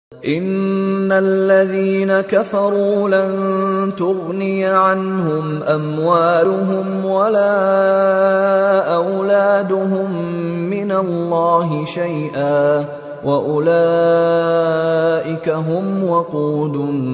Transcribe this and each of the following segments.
إن الذين كفروا لن تغني عنهم أموالهم ولا أولادهم من الله شيئا وأولئك هم وقود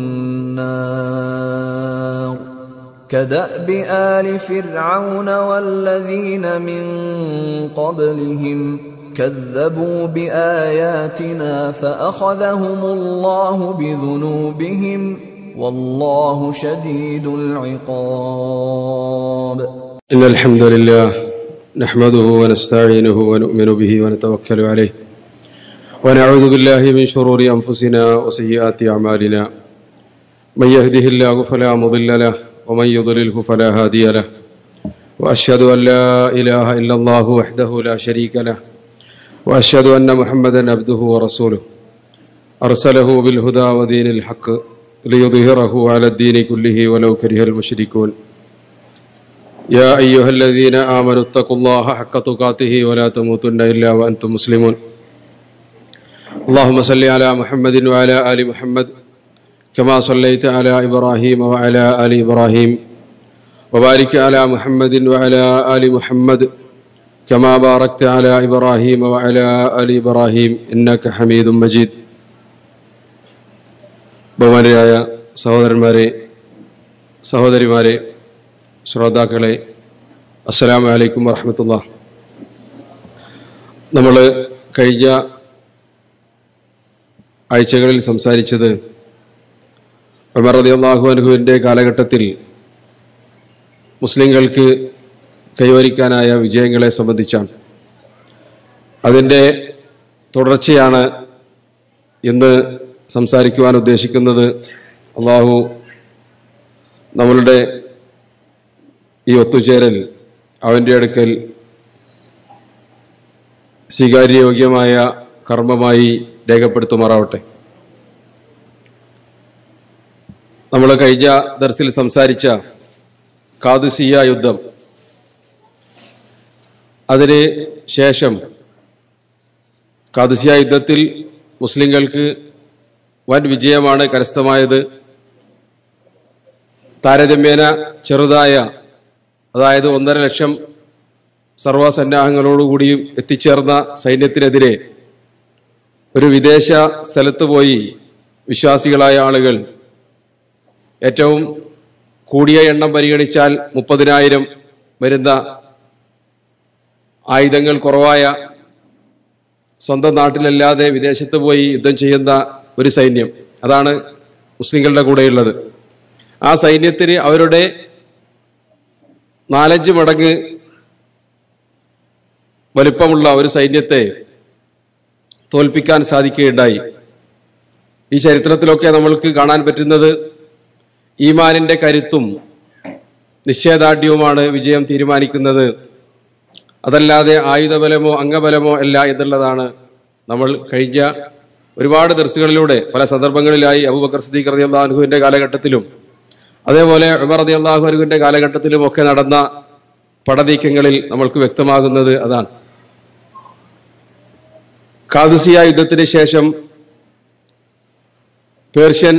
النار كدأب آل فرعون والذين من قبلهم كذبوا بآياتنا فأخذهم الله بذنوبهم والله شديد العقاب إن الحمد لله نحمده ونستعينه ونؤمن به ونتوكل عليه ونعوذ بالله من شرور أنفسنا وسيئات أعمالنا من يهده الله فلا مضل له ومن يضلله فلا هادي له وأشهد أن لا إله إلا الله وحده لا شريك له وأشهد أن محمدا عبده ورسوله أرسله بالهدى ودين الحق ليظهره على الدين كله ولو كره المشركون يا أيها الذين آمنوا اتقوا الله حق تقاته ولا تموتن إلا وأنتم مسلمون اللهم صل على محمد وعلى آل محمد كما صليت على إبراهيم وعلى آل إبراهيم وبارك على محمد وعلى آل محمد كما باركت على إبراهيم وعلى آل إبراهيم إنك حميد مجيد ബഹുമാനരായ സഹോദരന്മാരെ സഹോദരിമാരെ ശ്രോതാക്കളെ അസ്സലാമു അലൈക്കും വറഹമത്തുള്ള നമ്മൾ കഴിഞ്ഞ ആഴ്ചകളിൽ സംസാരിച്ചത് ഉമർ റളിയല്ലാഹു അൻഹുവിൻ്റെ കാലഘട്ടത്തിൽ മുസ്ലിങ്ങൾക്ക് കൈവരിക്കാനായ വിജയങ്ങളെ സംബന്ധിച്ചാണ് അതിൻ്റെ തുടർച്ചയാണ് ഇന്ന് സംസാരിക്കുവാൻ ഉദ്ദേശിക്കുന്നത് അള്ളാഹു നമ്മളുടെ ഈ ഒത്തുചേരൽ അവൻ്റെ അടുക്കൽ സ്വീകാര്യയോഗ്യമായ കർമ്മമായി രേഖപ്പെടുത്തുമാറാവട്ടെ നമ്മൾ കഴിഞ്ഞ ദർസിൽ സംസാരിച്ച കാതുസിയ യുദ്ധം അതിന് ശേഷം കാതുസിയ യുദ്ധത്തിൽ മുസ്ലിങ്ങൾക്ക് വൻ വിജയമാണ് കരസ്ഥമായത് താരതമ്യേന ചെറുതായ അതായത് ഒന്നര ലക്ഷം സർവസന്നാഹങ്ങളോടുകൂടിയും എത്തിച്ചേർന്ന സൈന്യത്തിനെതിരെ ഒരു വിദേശ സ്ഥലത്ത് പോയി വിശ്വാസികളായ ആളുകൾ ഏറ്റവും കൂടിയ എണ്ണം പരിഗണിച്ചാൽ മുപ്പതിനായിരം വരുന്ന ആയുധങ്ങൾ കുറവായ സ്വന്തം നാട്ടിലല്ലാതെ വിദേശത്ത് പോയി യുദ്ധം ചെയ്യുന്ന ഒരു സൈന്യം അതാണ് മുസ്ലിങ്ങളുടെ കൂടെയുള്ളത് ആ സൈന്യത്തിന് അവരുടെ നാലഞ്ച് മടങ്ങ് വലുപ്പമുള്ള ഒരു സൈന്യത്തെ തോൽപ്പിക്കാൻ സാധിക്കുകയുണ്ടായി ഈ ചരിത്രത്തിലൊക്കെ നമ്മൾക്ക് കാണാൻ പറ്റുന്നത് ഈമാനിന്റെ കരുത്തും നിശ്ചയദാർഢ്യവുമാണ് വിജയം തീരുമാനിക്കുന്നത് അതല്ലാതെ ആയുധബലമോ അംഗബലമോ അല്ല എന്നുള്ളതാണ് നമ്മൾ കഴിഞ്ഞ ഒരുപാട് ദർസുകളിലൂടെ പല സന്ദർഭങ്ങളിലായി അബൂബക്കർ സദീഖ് റതി അള്ളാഹുവിന്റെ കാലഘട്ടത്തിലും അതേപോലെ ഉമർ റതി അള്ളാഹുവിന്റെ കാലഘട്ടത്തിലും ഒക്കെ നടന്ന പടനീക്കങ്ങളിൽ നമ്മൾക്ക് വ്യക്തമാകുന്നത് അതാണ് കാദുസിയ യുദ്ധത്തിന് ശേഷം പേർഷ്യൻ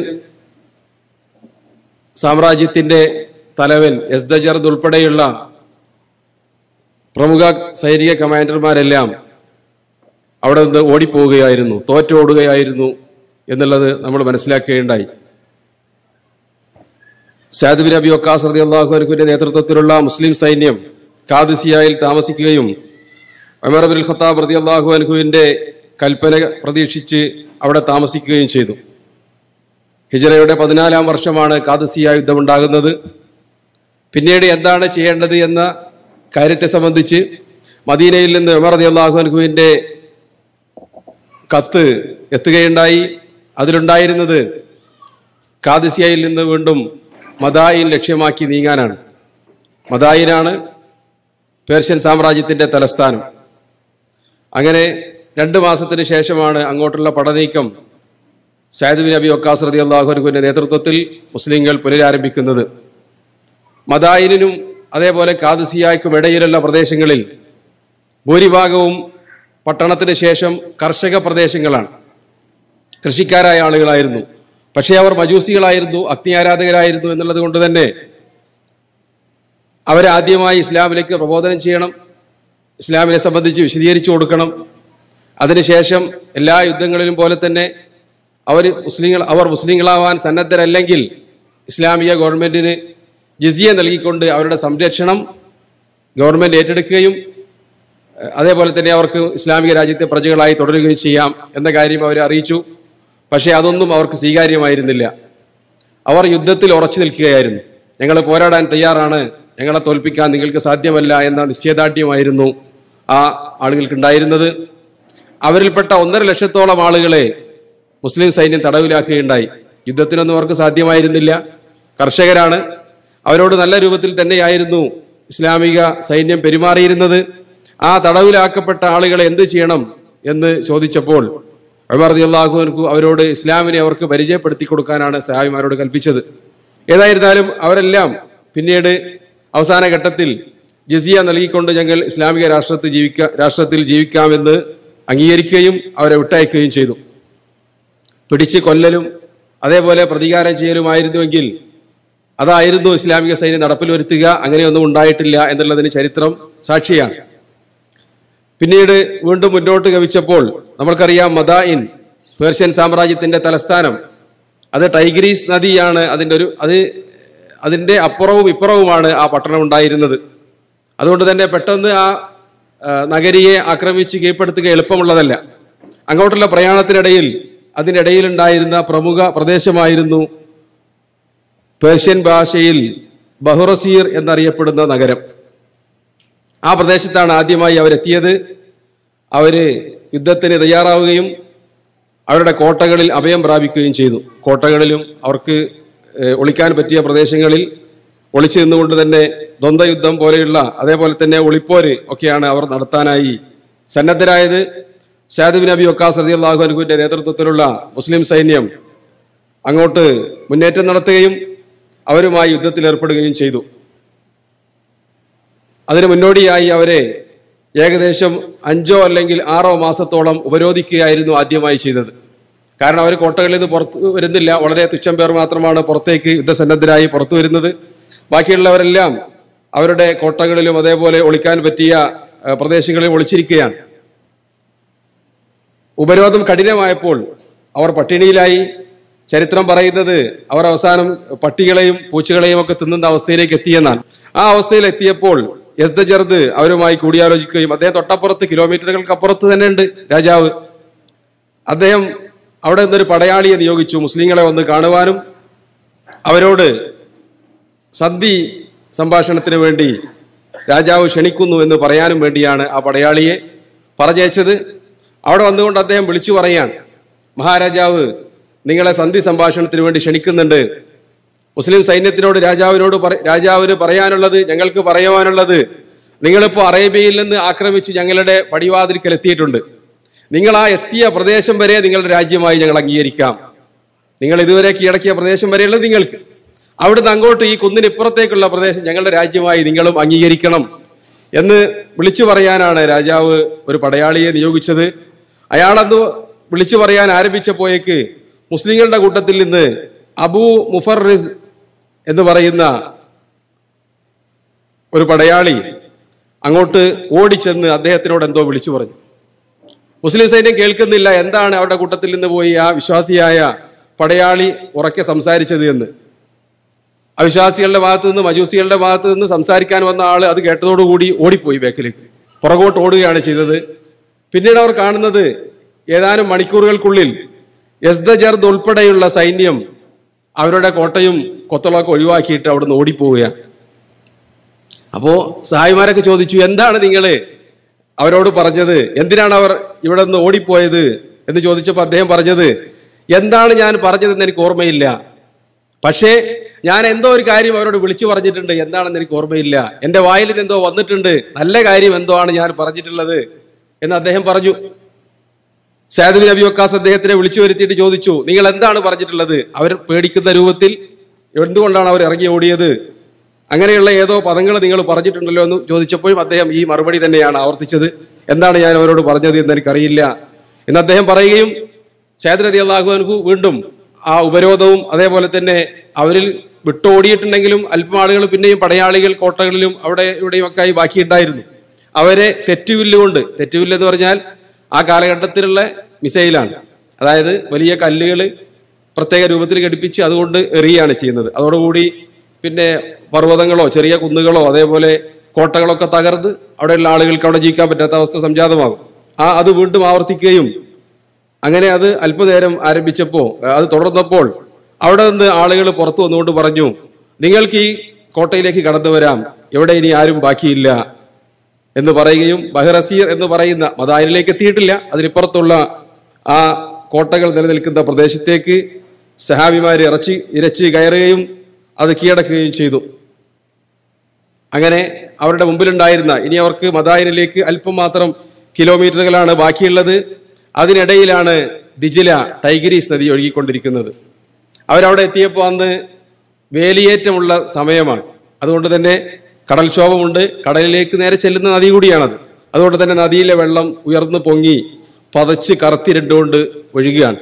സാമ്രാജ്യത്തിന്റെ തലവൻ എസ്ദജർദ് ഉൾപ്പെടെയുള്ള പ്രമുഖ സൈനിക കമാൻഡർമാരെല്ലാം അവിടെ നിന്ന് ഓടിപ്പോവുകയായിരുന്നു തോറ്റോടുകയായിരുന്നു എന്നുള്ളത് നമ്മൾ മനസ്സിലാക്കുകയുണ്ടായി സാദ് ബിൻ അബി ഒക്കാസ് റതി അള്ളാഹു അനുഖുവിന്റെ നേതൃത്വത്തിലുള്ള മുസ്ലിം സൈന്യം കാദിസിയായിൽ താമസിക്കുകയും അമർ അബുൽ ഖത്താബ് റതി അള്ളാഹു അനുഖുവിന്റെ കൽപ്പന പ്രതീക്ഷിച്ച് അവിടെ താമസിക്കുകയും ചെയ്തു ഹിജറയുടെ പതിനാലാം വർഷമാണ് കാദിസിയ യുദ്ധമുണ്ടാകുന്നത് പിന്നീട് എന്താണ് ചെയ്യേണ്ടത് എന്ന കാര്യത്തെ സംബന്ധിച്ച് മദീനയിൽ നിന്ന് ഉമർ റതി അള്ളാഹു അനുഖുവിന്റെ കത്ത് എത്തുകയുണ്ടായി അതിലുണ്ടായിരുന്നത് കാദിസിയയിൽ നിന്ന് വീണ്ടും മദായിൻ ലക്ഷ്യമാക്കി നീങ്ങാനാണ് മദായിനാണ് പേർഷ്യൻ സാമ്രാജ്യത്തിന്റെ തലസ്ഥാനം അങ്ങനെ രണ്ട് മാസത്തിന് ശേഷമാണ് അങ്ങോട്ടുള്ള പടനീക്കം സയ്യിദ് ബിൻ അബി വക്കാസ് റതി അള്ളാഹുനുവിന്റെ നേതൃത്വത്തിൽ മുസ്ലിങ്ങൾ പുനരാരംഭിക്കുന്നത് മദായിനും അതേപോലെ കാദിസിയായ്ക്കും ഇടയിലുള്ള പ്രദേശങ്ങളിൽ ഭൂരിഭാഗവും പട്ടണത്തിന് ശേഷം കർഷക പ്രദേശങ്ങളാണ് കൃഷിക്കാരായ ആളുകളായിരുന്നു പക്ഷേ അവർ മജൂസികളായിരുന്നു അഗ്നി ആരാധകരായിരുന്നു എന്നുള്ളത് കൊണ്ട് തന്നെ അവരെ ആദ്യമായി ഇസ്ലാമിലേക്ക് പ്രബോധനം ചെയ്യണം ഇസ്ലാമിനെ സംബന്ധിച്ച് വിശദീകരിച്ചു കൊടുക്കണം അതിനുശേഷം എല്ലാ യുദ്ധങ്ങളിലും പോലെ തന്നെ അവർ മുസ്ലിങ്ങൾ അവർ മുസ്ലിങ്ങളാവാൻ സന്നദ്ധരല്ലെങ്കിൽ ഇസ്ലാമിക ഗവൺമെന്റിന് ജിസിയ നൽകിക്കൊണ്ട് അവരുടെ സംരക്ഷണം ഗവൺമെന്റ് ഏറ്റെടുക്കുകയും ഏഹ്, അതേപോലെ തന്നെ അവർക്ക് ഇസ്ലാമിക രാജ്യത്തെ പ്രജകളായി തുടരുകയും ചെയ്യാം എന്ന കാര്യം അവരെ അറിയിച്ചു പക്ഷേ അതൊന്നും അവർക്ക് സ്വീകാര്യമായിരുന്നില്ല അവർ യുദ്ധത്തിൽ ഉറച്ചു നിൽക്കുകയായിരുന്നു ഞങ്ങൾ പോരാടാൻ തയ്യാറാണ് ഞങ്ങളെ തോൽപ്പിക്കാൻ നിങ്ങൾക്ക് സാധ്യമല്ല എന്ന നിശ്ചയദാർഢ്യമായിരുന്നു ആ ആളുകൾക്കുണ്ടായിരുന്നത് അവരിൽപ്പെട്ട ഒന്നര ലക്ഷത്തോളം ആളുകളെ മുസ്ലിം സൈന്യം തടവിലാക്കുകയുണ്ടായി യുദ്ധത്തിനൊന്നും അവർക്ക് സാധ്യമായിരുന്നില്ല കർഷകരാണ് അവരോട് നല്ല രൂപത്തിൽ തന്നെയായിരുന്നു ഇസ്ലാമിക സൈന്യം പെരുമാറിയിരുന്നത് ആ തടവിലാക്കപ്പെട്ട ആളുകളെ എന്ത് ചെയ്യണം എന്ന് ചോദിച്ചപ്പോൾ ഉമർ റളിയല്ലാഹു അൻഹു അവരോട് ഇസ്ലാമിനെ അവർക്ക് പരിചയപ്പെടുത്തി കൊടുക്കാനാണ് സഹായിമാരോട് കൽപ്പിച്ചത് ഏതായിരുന്നാലും അവരെല്ലാം പിന്നീട് അവസാന ഘട്ടത്തിൽ ജസിയ നൽകിക്കൊണ്ട് ഞങ്ങൾ ഇസ്ലാമിക രാഷ്ട്രത്തിൽ ജീവിക്ക രാഷ്ട്രത്തിൽ ജീവിക്കാമെന്ന് അംഗീകരിക്കുകയും അവരെ വിട്ടയക്കുകയും ചെയ്തു പിടിച്ച് കൊല്ലലും അതേപോലെ പ്രതികാരം ചെയ്യലുമായിരുന്നുവെങ്കിൽ അതായിരുന്നു ഇസ്ലാമിക സൈന്യം നടപ്പിൽ വരുത്തുക അങ്ങനെയൊന്നും ഉണ്ടായിട്ടില്ല എന്നുള്ളതിന് ചരിത്രം സാക്ഷിയാണ് പിന്നീട് വീണ്ടും മുന്നോട്ട് ഗമിച്ചപ്പോൾ നമ്മൾക്കറിയാം മദായിൻ പേർഷ്യൻ സാമ്രാജ്യത്തിന്റെ തലസ്ഥാനം അത് ടൈഗ്രീസ് നദിയാണ് അതിൻ്റെ ഒരു അത് അതിൻ്റെ അപ്പുറവും ഇപ്പുറവുമാണ് ആ പട്ടണം ഉണ്ടായിരുന്നത് അതുകൊണ്ട് തന്നെ പെട്ടെന്ന് ആ ആ, നഗരിയെ ആക്രമിച്ച് കീഴ്പ്പെടുത്തുക എളുപ്പമുള്ളതല്ല അങ്ങോട്ടുള്ള പ്രയാണത്തിനിടയിൽ അതിനിടയിലുണ്ടായിരുന്ന പ്രമുഖ പ്രദേശമായിരുന്നു പേർഷ്യൻ ഭാഷയിൽ ബഹുറസീർ എന്നറിയപ്പെടുന്ന നഗരം ആ പ്രദേശത്താണ് ആദ്യമായി അവരെത്തിയത് അവര് യുദ്ധത്തിന് തയ്യാറാവുകയും അവരുടെ കോട്ടകളിൽ അഭയം പ്രാപിക്കുകയും ചെയ്തു കോട്ടകളിലും അവർക്ക് ഏഹ്, ഒളിക്കാൻ പറ്റിയ പ്രദേശങ്ങളിൽ ഒളിച്ചു നിന്നുകൊണ്ട് തന്നെ ദ്വന്ദ്വയുദ്ധം പോലെയുള്ള അതേപോലെ തന്നെ ഒളിപ്പോര് ഒക്കെയാണ് അവർ നടത്താനായി സന്നദ്ധരായത് ഷാദ് ബിൻ അബി വക്കാസ് റളിയല്ലാഹു അൻഹുവിന്റെ നേതൃത്വത്തിലുള്ള മുസ്ലിം സൈന്യം അങ്ങോട്ട് മുന്നേറ്റം നടത്തുകയും അവരുമായി യുദ്ധത്തിൽ ഏർപ്പെടുകയും ചെയ്തു അതിന് മുന്നോടിയായി അവരെ ഏകദേശം അഞ്ചോ അല്ലെങ്കിൽ ആറോ മാസത്തോളം ഉപരോധിക്കുകയായിരുന്നു ആദ്യമായി ചെയ്തത് കാരണം അവർ കോട്ടകളിൽ നിന്ന് പുറത്തു വരുന്നില്ല വളരെ തുച്ഛം പേർ മാത്രമാണ് പുറത്തേക്ക് യുദ്ധസന്നദ്ധരായി പുറത്തു വരുന്നത് ബാക്കിയുള്ളവരെല്ലാം അവരുടെ കോട്ടകളിലും അതേപോലെ ഒളിക്കാൻ പറ്റിയ ആ, പ്രദേശങ്ങളിൽ ഒളിച്ചിരിക്കുകയാണ് ഉപരോധം കഠിനമായപ്പോൾ അവർ പട്ടിണിയിലായി ചരിത്രം പറയുന്നത് അവർ അവസാനം പട്ടികളെയും പൂച്ചകളെയും ഒക്കെ തിന്നുന്ന അവസ്ഥയിലേക്ക് എത്തിയെന്നാണ് ആ അവസ്ഥയിൽ എത്തിയപ്പോൾ യസ്ദജർദ് അവരുമായി കൂടിയാലോചിക്കുകയും അദ്ദേഹം തൊട്ടപ്പുറത്ത് കിലോമീറ്ററുകൾക്ക് അപ്പുറത്ത് തന്നെ ഉണ്ട് രാജാവ് അദ്ദേഹം അവിടെ നിന്നൊരു പടയാളിയെ നിയോഗിച്ചു മുസ്ലിങ്ങളെ വന്ന് കാണുവാനും അവരോട് സന്ധി സംഭാഷണത്തിന് വേണ്ടി രാജാവ് ക്ഷണിക്കുന്നു എന്ന് പറയാനും വേണ്ടിയാണ് ആ പടയാളിയെ പറഞ്ഞയച്ചത് അവിടെ വന്നുകൊണ്ട് അദ്ദേഹം വിളിച്ചു പറയാണ് മഹാരാജാവ് നിങ്ങളെ സന്ധി സംഭാഷണത്തിന് വേണ്ടി ക്ഷണിക്കുന്നുണ്ട് മുസ്ലിം സൈന്യത്തിനോട് രാജാവിനോട് പറ- രാജാവിന് പറയാനുള്ളത് ഞങ്ങൾക്ക് പറയുവാനുള്ളത് നിങ്ങളിപ്പോൾ അറേബ്യയിൽ നിന്ന് ആക്രമിച്ച് ഞങ്ങളുടെ പടിവാതിൽക്കൽ എത്തിയിട്ടുണ്ട് നിങ്ങൾ ആ എത്തിയ പ്രദേശം വരെ നിങ്ങളുടെ രാജ്യമായി ഞങ്ങൾ അംഗീകരിക്കാം നിങ്ങൾ ഇതുവരെ കീഴടക്കിയ പ്രദേശം വരെയുള്ളത് നിങ്ങൾക്ക് അവിടുന്ന് അങ്ങോട്ട് ഈ കുന്നിനിപ്പുറത്തേക്കുള്ള പ്രദേശം ഞങ്ങളുടെ രാജ്യമായി നിങ്ങളും അംഗീകരിക്കണം എന്ന് വിളിച്ചു പറയാനാണ് രാജാവ് ഒരു പടയാളിയെ നിയോഗിച്ചത് അയാളത് വിളിച്ചു പറയാൻ ആരംഭിച്ചപ്പോയേക്ക് മുസ്ലിങ്ങളുടെ കൂട്ടത്തിൽ നിന്ന് അബൂ മുഫറിസ് എന്ന് പറയുന്ന ഒരു പടയാളി അങ്ങോട്ട് ഓടിച്ചെന്ന് അദ്ദേഹത്തിനോട് എന്തോ വിളിച്ചു പറഞ്ഞു മുസ്ലിം സൈന്യം കേൾക്കുന്നില്ല എന്താണ് അവരുടെ കൂട്ടത്തിൽ നിന്ന് പോയി ആ വിശ്വാസിയായ പടയാളി ഉറക്കെ സംസാരിച്ചത് എന്ന് അവിശ്വാസികളുടെ ഭാഗത്ത് നിന്ന് മജൂസികളുടെ ഭാഗത്ത് നിന്ന് സംസാരിക്കാൻ വന്ന ആള് അത് കേട്ടതോടുകൂടി ഓടിപ്പോയി ബാക്കിലേക്ക് പുറകോട്ട് ഓടുകയാണ് ചെയ്തത് പിന്നീട് അവർ കാണുന്നത് ഏതാനും മണിക്കൂറുകൾക്കുള്ളിൽ യസ്ദജർദ് ഉൾപ്പെടെയുള്ള സൈന്യം അവരുടെ കോട്ടയും കൊത്തളമൊക്കെ ഒഴിവാക്കിയിട്ട് അവിടുന്ന് ഓടിപ്പോവുകയാണ് അപ്പോ സഹായിമാരൊക്കെ ചോദിച്ചു എന്താണ് നിങ്ങൾ അവരോട് പറഞ്ഞത് എന്തിനാണ് അവർ ഇവിടെ നിന്ന് ഓടിപ്പോയത് എന്ന് ചോദിച്ചപ്പോൾ അദ്ദേഹം പറഞ്ഞത് എന്താണ് ഞാൻ പറഞ്ഞതെന്ന് എനിക്ക് ഓർമ്മയില്ല പക്ഷേ ഞാൻ എന്തോ ഒരു കാര്യം അവരോട് വിളിച്ചു പറഞ്ഞിട്ടുണ്ട് എന്താണെന്ന് എനിക്ക് ഓർമ്മയില്ല എന്റെ വായിൽ നിന്ന് എന്തോ വന്നിട്ടുണ്ട് നല്ല കാര്യം എന്തോ ആണ് ഞാൻ പറഞ്ഞിട്ടുള്ളത് എന്ന് അദ്ദേഹം പറഞ്ഞു സാദുബിൻ അബി വക്കാസ് അദ്ദേഹത്തിനെ വിളിച്ചു വരുത്തിയിട്ട് ചോദിച്ചു നിങ്ങൾ എന്താണ് പറഞ്ഞിട്ടുള്ളത് അവർ പേടിക്കുന്ന രൂപത്തിൽ എന്തുകൊണ്ടാണ് അവർ ഇറങ്ങി ഓടിയത് അങ്ങനെയുള്ള ഏതോ പദങ്ങൾ നിങ്ങൾ പറഞ്ഞിട്ടുണ്ടല്ലോ എന്ന് ചോദിച്ചപ്പോഴും അദ്ദേഹം ഈ മറുപടി തന്നെയാണ് ആവർത്തിച്ചത് എന്താണ് ഞാൻ അവരോട് പറഞ്ഞത് എന്ന് എനിക്കറിയില്ല എന്ന് അദ്ദേഹം പറയുകയും സേദ് റതി അള്ളാഹുഅൻഹു വീണ്ടും ആ ഉപരോധവും അതേപോലെ തന്നെ അവരിൽ വിട്ടോടിയിട്ടുണ്ടെങ്കിലും അല്പം ആളുകൾ പിന്നെയും പടയാളികൾ കോട്ടകളിലും അവിടെ ഇവിടെയും ഒക്കെ ആയി ബാക്കിയുണ്ടായിരുന്നു അവരെ തെറ്റുവില്ലുകൊണ്ട് തെറ്റുവില്ല് എന്ന് പറഞ്ഞാൽ ആ കാലഘട്ടത്തിലുള്ള മിസൈലാണ് അതായത് വലിയ കല്ലുകൾ പ്രത്യേക രൂപത്തിൽ ഘടിപ്പിച്ച് അതുകൊണ്ട് എറിയുകയാണ് ചെയ്യുന്നത് അതോടുകൂടി പിന്നെ പർവ്വതങ്ങളോ ചെറിയ കുന്നുകളോ അതേപോലെ കോട്ടകളൊക്കെ തകർന്ന് അവിടെയുള്ള ആളുകൾക്ക് അവിടെ ജീവിക്കാൻ പറ്റാത്ത അവസ്ഥ സംജാതമാകും ആ അത് വീണ്ടും ആവർത്തിക്കുകയും അങ്ങനെ അത് അല്പനേരം ആരംഭിച്ചപ്പോൾ അത് തുടർന്നപ്പോൾ അവിടെ നിന്ന് ആളുകൾ പുറത്തു വന്നുകൊണ്ട് പറഞ്ഞു നിങ്ങൾക്ക് ഈ കോട്ടയിലേക്ക് കടന്നു വരാം ഇവിടെ ഇനി ആരും ബാക്കിയില്ല എന്ന് പറയുകയും ബഹ്റസീർ എന്ന് പറയുന്ന മദാനിലേക്ക് എത്തിയിട്ടില്ല അതിനിപ്പുറത്തുള്ള ആ കോട്ടകൾ നിലനിൽക്കുന്ന പ്രദേശത്തേക്ക് സഹാബിമാർ ഇറച്ചി ഇരച്ച് കയറുകയും അത് കീഴടക്കുകയും ചെയ്തു അങ്ങനെ അവരുടെ മുമ്പിലുണ്ടായിരുന്ന ഇനി അവർക്ക് മദായനിലേക്ക് അല്പം മാത്രം കിലോമീറ്ററുകളാണ് ബാക്കിയുള്ളത് അതിനിടയിലാണ് ദിജില ടൈഗരീസ് നദി ഒഴുകിക്കൊണ്ടിരിക്കുന്നത് അവരവിടെ എത്തിയപ്പോൾ അന്ന് വേലിയേറ്റമുള്ള സമയമാണ് അതുകൊണ്ട് തന്നെ കടൽക്ഷോഭമുണ്ട് കടലിലേക്ക് നേരെ ചെല്ലുന്ന നദി കൂടിയാണത് അതുകൊണ്ട് തന്നെ നദിയിലെ വെള്ളം ഉയർന്നു പൊങ്ങി പതച്ച് കറുത്തിരണ്ടുകൊണ്ട് ഒഴുകുകയാണ്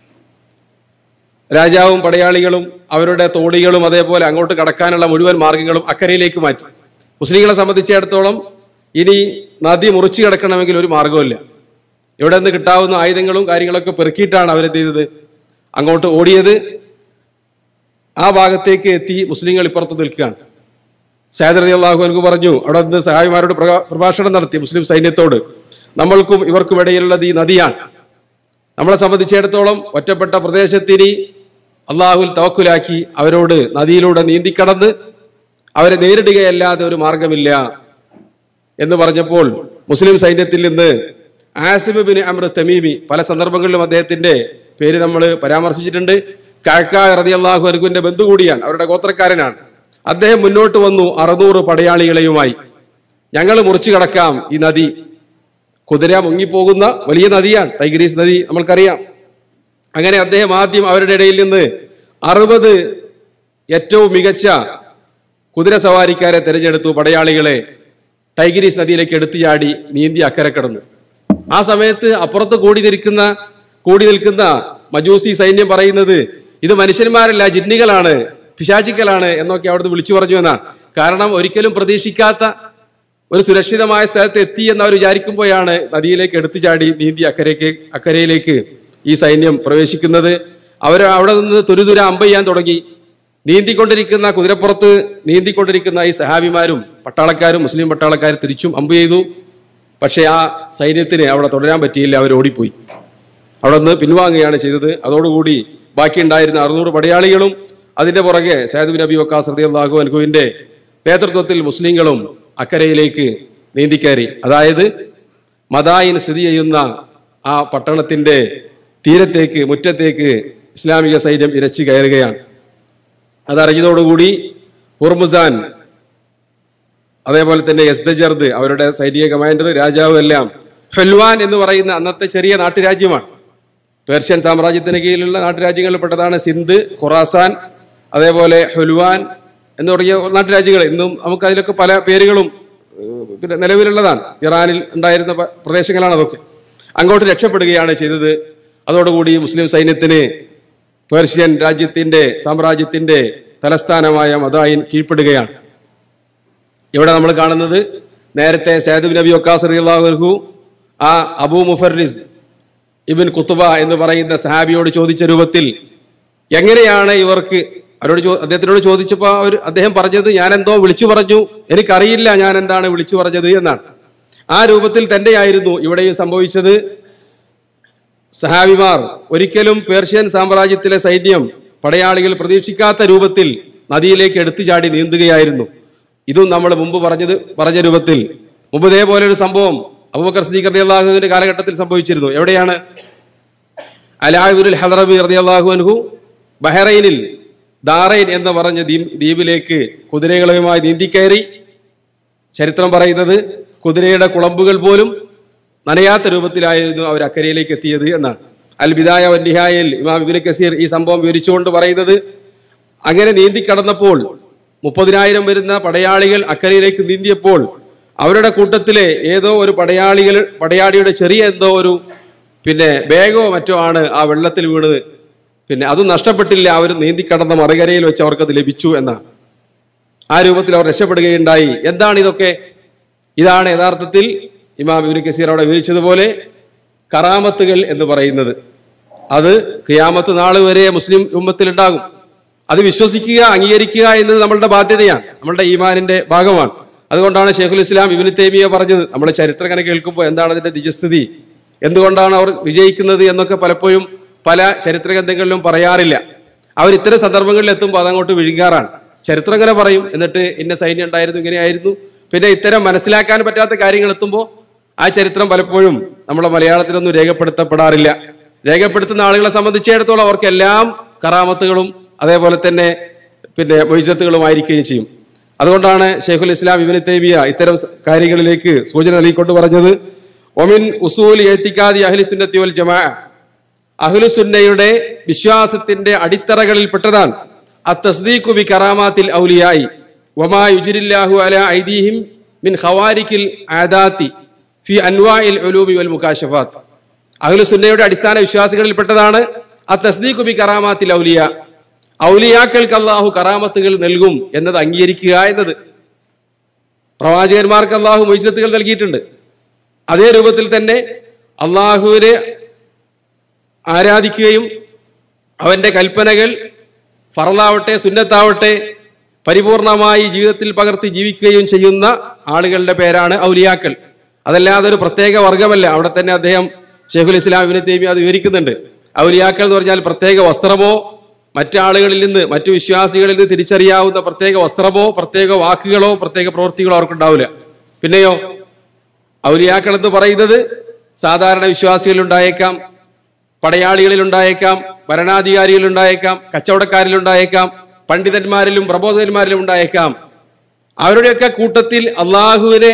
രാജാവും പടയാളികളും അവരുടെ തോണികളും അതേപോലെ അങ്ങോട്ട് കടക്കാനുള്ള മുഴുവൻ മാർഗങ്ങളും അക്കരയിലേക്ക് മാറ്റി മുസ്ലിങ്ങളെ സംബന്ധിച്ചിടത്തോളം ഇനി നദി മുറിച്ചു കിടക്കണമെങ്കിൽ ഒരു മാർഗമില്ല ഇവിടെ നിന്ന് കിട്ടാവുന്ന ആയുധങ്ങളും കാര്യങ്ങളൊക്കെ പെറുക്കിയിട്ടാണ് അവരെന്ത് ചെയ്തത് അങ്ങോട്ട് ഓടിയത് ആ ഭാഗത്തേക്ക് എത്തി മുസ്ലിങ്ങൾ ഇപ്പുറത്ത് നിൽക്കുകയാണ് സയ്യിദ് റതി അള്ളാഹു എനിക്ക് പറഞ്ഞു അവിടെ നിന്ന് സഹായിമാരോട് പ്രകാ- പ്രഭാഷണം നടത്തി മുസ്ലിം സൈന്യത്തോട് നമ്മൾക്കും ഇവർക്കും ഇടയിലുള്ളത് ഈ നദിയാണ് നമ്മളെ സംബന്ധിച്ചിടത്തോളം ഒറ്റപ്പെട്ട പ്രദേശത്തിനി അള്ളാഹുൽ തവക്കുലാക്കി അവരോട് നദിയിലൂടെ നീന്തിക്കടന്ന് അവരെ നേരിടുകയല്ലാതെ ഒരു മാർഗമില്ല എന്ന് പറഞ്ഞപ്പോൾ മുസ്ലിം സൈന്യത്തിൽ നിന്ന് ആസിബ് ബിൻ അമ്ര തമീമി പല സന്ദർഭങ്ങളിലും അദ്ദേഹത്തിന്റെ പേര് നമ്മൾ പരാമർശിച്ചിട്ടുണ്ട് കഴക്ക റതി അള്ളാഹു അരുവിന്റെ ബന്ധു കൂടിയാണ് അവരുടെ ഗോത്രക്കാരനാണ് അദ്ദേഹം മുന്നോട്ട് വന്നു അറുന്നൂറ് പടയാളികളെയുമായി ഞങ്ങൾ മുറിച്ചു കടക്കാം ഈ നദി കുതിര മുങ്ങിപ്പോകുന്ന വലിയ നദിയാണ് ടൈഗ്രീസ് നദി നമ്മൾക്കറിയാം അങ്ങനെ അദ്ദേഹം ആദ്യം അവരുടെ ഇടയിൽ നിന്ന് അറുപത് ഏറ്റവും മികച്ച കുതിര സവാരിക്കാരെ തിരഞ്ഞെടുത്തു പടയാളികളെ ടൈഗ്രീസ് നദിയിലേക്ക് എടുത്തു ചാടി നീന്തി അക്കരെ കിടന്നു ആ സമയത്ത് അപ്പുറത്ത് കൂടി നിൽക്കുന്ന കൂടി നിൽക്കുന്ന മജൂസി സൈന്യം പറയുന്നത് ഇത് മനുഷ്യന്മാരല്ല ജിന്നികളാണ് പിശാചിക്കലാണ് എന്നൊക്കെ അവിടുന്ന് വിളിച്ചു പറഞ്ഞു എന്നാണ് കാരണം ഒരിക്കലും പ്രതീക്ഷിക്കാത്ത ഒരു സുരക്ഷിതമായ സ്ഥലത്ത് എത്തി എന്ന് അവർ വിചാരിക്കുമ്പോഴാണ് നദിയിലേക്ക് എടുത്തു ചാടി നീന്തി അക്കരയ്ക്ക് അക്കരയിലേക്ക് ഈ സൈന്യം പ്രവേശിക്കുന്നത് അവർ അവിടെ നിന്ന് തുരുതുര അമ്പ ചെയ്യാൻ തുടങ്ങി നീന്തിക്കൊണ്ടിരിക്കുന്ന കുതിരപ്പുറത്ത് നീന്തിക്കൊണ്ടിരിക്കുന്ന ഈ സഹാബിമാരും പട്ടാളക്കാരും മുസ്ലിം പട്ടാളക്കാരും തിരിച്ചും അമ്പ് ചെയ്തു പക്ഷേ ആ സൈന്യത്തിന് അവിടെ തുടരാൻ പറ്റിയില്ല അവർ ഓടിപ്പോയി അവിടെ നിന്ന് പിൻവാങ്ങുകയാണ് ചെയ്തത് അതോടുകൂടി ബാക്കിയുണ്ടായിരുന്ന അറുന്നൂറ് പടയാളികളും അതിന്റെ പുറകെ സയ്യിദ് ബിൻ അബി വക്കാസ് റളിയല്ലാഹു അൻഹുവിന്റെ നേതൃത്വത്തിൽ മുസ്ലിങ്ങളും അക്കരയിലേക്ക് നീന്തിക്കയറി അതായത് മദായിൻ സ്ഥിതി ചെയ്യുന്ന ആ പട്ടണത്തിന്റെ തീരത്തേക്ക് മുറ്റത്തേക്ക് ഇസ്ലാമിക സൈന്യം ഇരച്ചു കയറുകയാണ് അതറിഞ്ഞതോടുകൂടി ഉർമുസാൻ അതേപോലെ തന്നെ എസ്ദജർദ് അവരുടെ സൈനിക കമാൻഡർ രാജാവ് എല്ലാം ഹെൽവാൻ എന്ന് പറയുന്ന അന്നത്തെ ചെറിയ നാട്ടുരാജ്യമാണ് പേർഷ്യൻ സാമ്രാജ്യത്തിന് കീഴിലുള്ള നാട്ടുരാജ്യങ്ങളിൽ പെട്ടതാണ് സിന്ധ് ഖുറാസാൻ അതേപോലെ ഹുൽവാൻ എന്ന് തുടങ്ങിയ നാട്ടുരാജ്യങ്ങൾ ഇന്നും നമുക്ക് അതിലൊക്കെ പല പേരുകളും ഏഹ്, പിന്നെ നിലവിലുള്ളതാണ് ഇറാനിൽ ഉണ്ടായിരുന്ന പ- പ്രദേശങ്ങളാണ് അതൊക്കെ അങ്ങോട്ട് രക്ഷപ്പെടുകയാണ് ചെയ്തത് അതോടുകൂടി മുസ്ലിം സൈന്യത്തിന് പേർഷ്യൻ രാജ്യത്തിന്റെ സാമ്രാജ്യത്തിന്റെ തലസ്ഥാനമായ മദായിൻ കീഴ്പ്പെടുകയാണ് ഇവിടെ നമ്മൾ കാണുന്നത് നേരത്തെ സൈദ് നബി ഒക്കാസ് റളിയല്ലാഹു ആ അബൂ മുഫറിസ് ഇബിൻ കുത്തുബ എന്ന് പറയുന്ന സഹാബിയോട് ചോദിച്ച രൂപത്തിൽ എങ്ങനെയാണ് ഇവർക്ക് അവരോട് ചോ- അദ്ദേഹത്തിനോട് ചോദിച്ചപ്പോൾ അവർ അദ്ദേഹം പറഞ്ഞത് ഞാൻ എന്തോ വിളിച്ചു പറഞ്ഞു എനിക്കറിയില്ല ഞാൻ എന്താണ് വിളിച്ചു പറഞ്ഞത് എന്നാണ് ആ രൂപത്തിൽ തന്നെയായിരുന്നു ഇവിടെയും സംഭവിച്ചത് സഹാബിമാർ ഒരിക്കലും പേർഷ്യൻ സാമ്രാജ്യത്തിലെ സൈന്യം പടയാളികൾ പ്രതീക്ഷിക്കാത്ത രൂപത്തിൽ നദിയിലേക്ക് എടുത്തു ചാടി നീന്തുകയായിരുന്നു ഇതും നമ്മൾ മുമ്പ് പറഞ്ഞത് പറഞ്ഞ രൂപത്തിൽ മുമ്പ് ഇതേപോലെ ഒരു സംഭവം അബൂബക്കർ സദീഖ് റളിയല്ലാഹുവിന്റെ കാലഘട്ടത്തിൽ സംഭവിച്ചിരുന്നു എവിടെയാണ് അലാഹുൽ ഹദറബി റളിയല്ലാഹു അൻഹു ബഹ്റൈനിൽ ദാറൈൻ എന്ന് പറഞ്ഞ ദ്വീപ് ദ്വീപിലേക്ക് കുതിരകളുമായി നീന്തിക്കയറി ചരിത്രം പറയുന്നത് കുതിരയുടെ കുളമ്പുകൾ പോലും നനയാത്ത രൂപത്തിലായിരുന്നു അവർ അക്കരയിലേക്ക് എത്തിയത് എന്നാണ് അൽ ബിദായ വന്നിഹായിൽ ഇമാം ഇബിൻ കസീർ ഈ സംഭവം വിവരിച്ചുകൊണ്ട് പറയുന്നത് അങ്ങനെ നീന്തി കടന്നപ്പോൾ മുപ്പതിനായിരം വരുന്ന പടയാളികൾ അക്കരയിലേക്ക് നീന്തിയപ്പോൾ അവരുടെ കൂട്ടത്തിലെ ഏതോ ഒരു പടയാളികൾ പടയാളിയുടെ ചെറിയ എന്തോ ഒരു പിന്നെ ബാഗോ മറ്റോ ആണ് ആ വെള്ളത്തിൽ വീണത് പിന്നെ അത് നഷ്ടപ്പെട്ടില്ല അവർ നീന്തിക്കടന്ന മറുകരയിൽ വെച്ച് അവർക്കത് ലഭിച്ചു എന്നാണ് ആ രൂപത്തിൽ അവർ രക്ഷപ്പെടുകയുണ്ടായി എന്താണ് ഇതൊക്കെ ഇതാണ് യഥാർത്ഥത്തിൽ ഇമാം ഇബിൻ കസീർ അവിടെ വിവരിച്ചതുപോലെ കറാമത്തുകൾ എന്ന് പറയുന്നത് അത് ഖിയാമത്ത് നാൾ വരെ മുസ്ലിം ഉമ്മത്തിൽ ഉണ്ടാകും അത് വിശ്വസിക്കുക അംഗീകരിക്കുക എന്നത് നമ്മളുടെ ബാധ്യതയാണ് നമ്മളുടെ ഈമാനിന്റെ ഭാഗമാണ് അതുകൊണ്ടാണ് ഷെയ്ഖുൽ ഇസ്ലാം ഇബിന് തേമിയ പറഞ്ഞത് നമ്മൾ ചരിത്രം ഇങ്ങനെ കേൾക്കുമ്പോൾ എന്താണ് അതിന്റെ നിജസ്ഥിതി എന്തുകൊണ്ടാണ് അവർ വിജയിക്കുന്നത് എന്നൊക്കെ പലപ്പോഴും പല ചരിത്ര ഗ്രന്ഥങ്ങളിലും പറയാറില്ല അവർ ഇത്തരം സന്ദർഭങ്ങളിൽ എത്തുമ്പോൾ അതങ്ങോട്ട് വിഴുങ്ങാറാണ് ചരിത്രം ഇങ്ങനെ പറയും എന്നിട്ട് ഇന്ന സൈന്യം ഉണ്ടായിരുന്നു ഇങ്ങനെയായിരുന്നു പിന്നെ ഇത്തരം മനസ്സിലാക്കാൻ പറ്റാത്ത കാര്യങ്ങൾ എത്തുമ്പോൾ ആ ചരിത്രം പലപ്പോഴും നമ്മളെ മലയാളത്തിലൊന്നും രേഖപ്പെടുത്തപ്പെടാറില്ല രേഖപ്പെടുത്തുന്ന ആളുകളെ സംബന്ധിച്ചിടത്തോളം അവർക്കെല്ലാം കറാമത്തുകളും അതേപോലെ തന്നെ പിന്നെ മൊയ്സത്തുകളുമായിരിക്കുകയും ചെയ്യും അതുകൊണ്ടാണ് ഷെയ്ഖുൽ ഇസ്ലാം ഇബിന് തൈബിയ ഇത്തരം സ- കാര്യങ്ങളിലേക്ക് സൂചന നൽകിക്കൊണ്ട് പറഞ്ഞത് ഒമിൻ ഉസൂൽ എത്തിക്കാതി അഹ്ലി സുന്നത്തി വൽ ജമാ അഹ്ലുസുന്നയുടെ വിശ്വാസത്തിന്റെ അടിത്തറകളിൽ പെട്ടതാണ് അത്തസ്ദീഖു ബി കറാമാത്തിൽ ഔലിയായി വമാ യുജിരില്ലാഹു അല ഐദീഹിം മിൻ ഖവാരിക്കിൽ ആദാത്തി ഫി അൻവാഇൽ ഉലൂമി വൽ മുകാശഫാത്ത് അഹ്ലുസുന്നയുടെ അടിസ്ഥാന വിശ്വാസികളിൽ പെട്ടതാണ് അത്തസ്ദീഖു ബി കറാമാത്തിൽ ഔലിയ ഔലിയാക്കൾക്ക് അള്ളാഹു കറാമത്തുകൾ നൽകും എന്നത് അംഗീകരിക്കുക എന്നത് പ്രവാചകന്മാർക്ക് അള്ളാഹു മൊയ്സത്തുകൾ നൽകിയിട്ടുണ്ട് അതേ രൂപത്തിൽ തന്നെ അള്ളാഹുവിനെ ആരാധിക്കുകയും അവന്റെ കൽപ്പനകൾ ഫറലാവട്ടെ സുന്നത്താവട്ടെ പരിപൂർണമായി ജീവിതത്തിൽ പകർത്തി ജീവിക്കുകയും ചെയ്യുന്ന ആളുകളുടെ പേരാണ് ഔലിയാക്കൾ അതല്ലാതെ ഒരു പ്രത്യേക വർഗമല്ല അവിടെ തന്നെ അദ്ദേഹം ഷെയ്ഖുൽ ഇസ്ലാം ഇബിന് തേമി അത് വിവരിക്കുന്നുണ്ട് ഔലിയാക്കൾ എന്ന് പറഞ്ഞാൽ പ്രത്യേക വസ്ത്രമോ മറ്റാളുകളിൽ നിന്ന് മറ്റു വിശ്വാസികളിൽ നിന്ന് തിരിച്ചറിയാവുന്ന പ്രത്യേക വസ്ത്രമോ പ്രത്യേക വാക്കുകളോ പ്രത്യേക പ്രവൃത്തികളോ അവർക്കുണ്ടാവില്ല പിന്നെയോ ഔലിയാക്കൾ എന്ന് പറയുന്നത് സാധാരണ വിശ്വാസികളിൽ ഉണ്ടായേക്കാം പടയാളികളിൽ ഉണ്ടായേക്കാം ഭരണാധികാരികളിൽ ഉണ്ടായേക്കാം കച്ചവടക്കാരിൽ ഉണ്ടായേക്കാം പണ്ഡിതന്മാരിലും പ്രബോധകന്മാരിലും ഉണ്ടായേക്കാം അവരുടെയൊക്കെ കൂട്ടത്തിൽ അള്ളാഹുവിനെ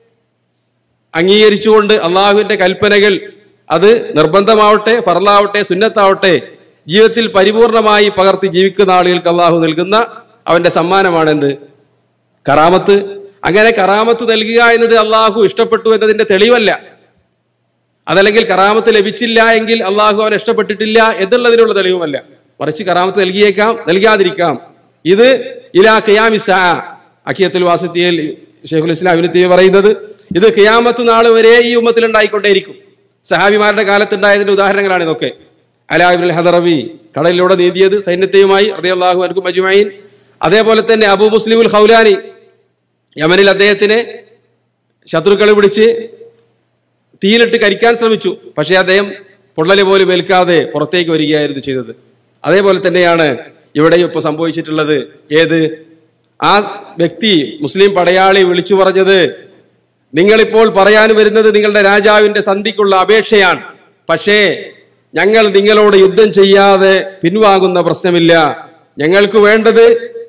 അംഗീകരിച്ചുകൊണ്ട് അള്ളാഹുവിന്റെ കൽപ്പനകൾ അത് നിർബന്ധമാവട്ടെ ഫറലാവട്ടെ സുന്നത്താവട്ടെ ജീവിതത്തിൽ പരിപൂർണമായി പകർത്തി ജീവിക്കുന്ന ആളുകൾക്ക് അള്ളാഹു നൽകുന്ന അവന്റെ സമ്മാനമാണ് എന്ത് കറാമത്ത് അങ്ങനെ കറാമത്ത് നൽകുക എന്നത് അള്ളാഹു ഇഷ്ടപ്പെട്ടു എന്നതിന്റെ തെളിവല്ല അതല്ലെങ്കിൽ കറാമത്ത് ലഭിച്ചില്ല എങ്കിൽ അള്ളാഹു അവൻ ഇഷ്ടപ്പെട്ടിട്ടില്ല എന്നുള്ളതിനുള്ള തെളിവുമല്ല മറിച്ച് കറാമത്ത് നൽകിയേക്കാം നൽകാതിരിക്കാം ഇത് ഇലാ ഖിയാമിസ അഖിയത്തുൽ വാസിത്തിയിൽ ഷെയ്ഖുൽ ഇസ്ലാം ഇബ്നു തൈമിയ്യ പറയുന്നത് ഇത് ഖിയാമത്ത് നാൾ വരെ ഈ ഉമ്മത്തിൽ ഉണ്ടായിക്കൊണ്ടേയിരിക്കും സഹാബിമാരുടെ കാലത്തുണ്ടായതിന്റെ ഉദാഹരണങ്ങളാണ് ഇതൊക്കെ അലാബിൻ ഹദറബി കടലിലൂടെ നീന്തിയത് സൈന്യത്തെയുമായി റളിയല്ലാഹു അൻഹു മജ്മഈൻ അതേപോലെ തന്നെ അബൂ മുസ്ലിമുൽ ഖൗലാനി യമനിൽ അദ്ദേഹത്തിനെ ശത്രുക്കളെ പിടിച്ച് തീയിലിട്ട് കരിക്കാൻ ശ്രമിച്ചു പക്ഷേ അദ്ദേഹം പൊള്ളല് പോലും ഏൽക്കാതെ പുറത്തേക്ക് വരികയായിരുന്നു ചെയ്തത് അതേപോലെ തന്നെയാണ് ഇവിടെ ഇപ്പോൾ സംഭവിച്ചിട്ടുള്ളത് ഏത് ആ വ്യക്തി മുസ്ലിം പടയാളി വിളിച്ചു പറഞ്ഞത് നിങ്ങളിപ്പോൾ പറയാൻ വരുന്നത് നിങ്ങളുടെ രാജാവിന്റെ സന്ധിക്കുള്ള അപേക്ഷയാണ് പക്ഷേ ഞങ്ങൾ നിങ്ങളോട് യുദ്ധം ചെയ്യാതെ പിൻവാങ്ങുന്ന പ്രശ്നമില്ല ഞങ്ങൾക്ക് വേണ്ടത്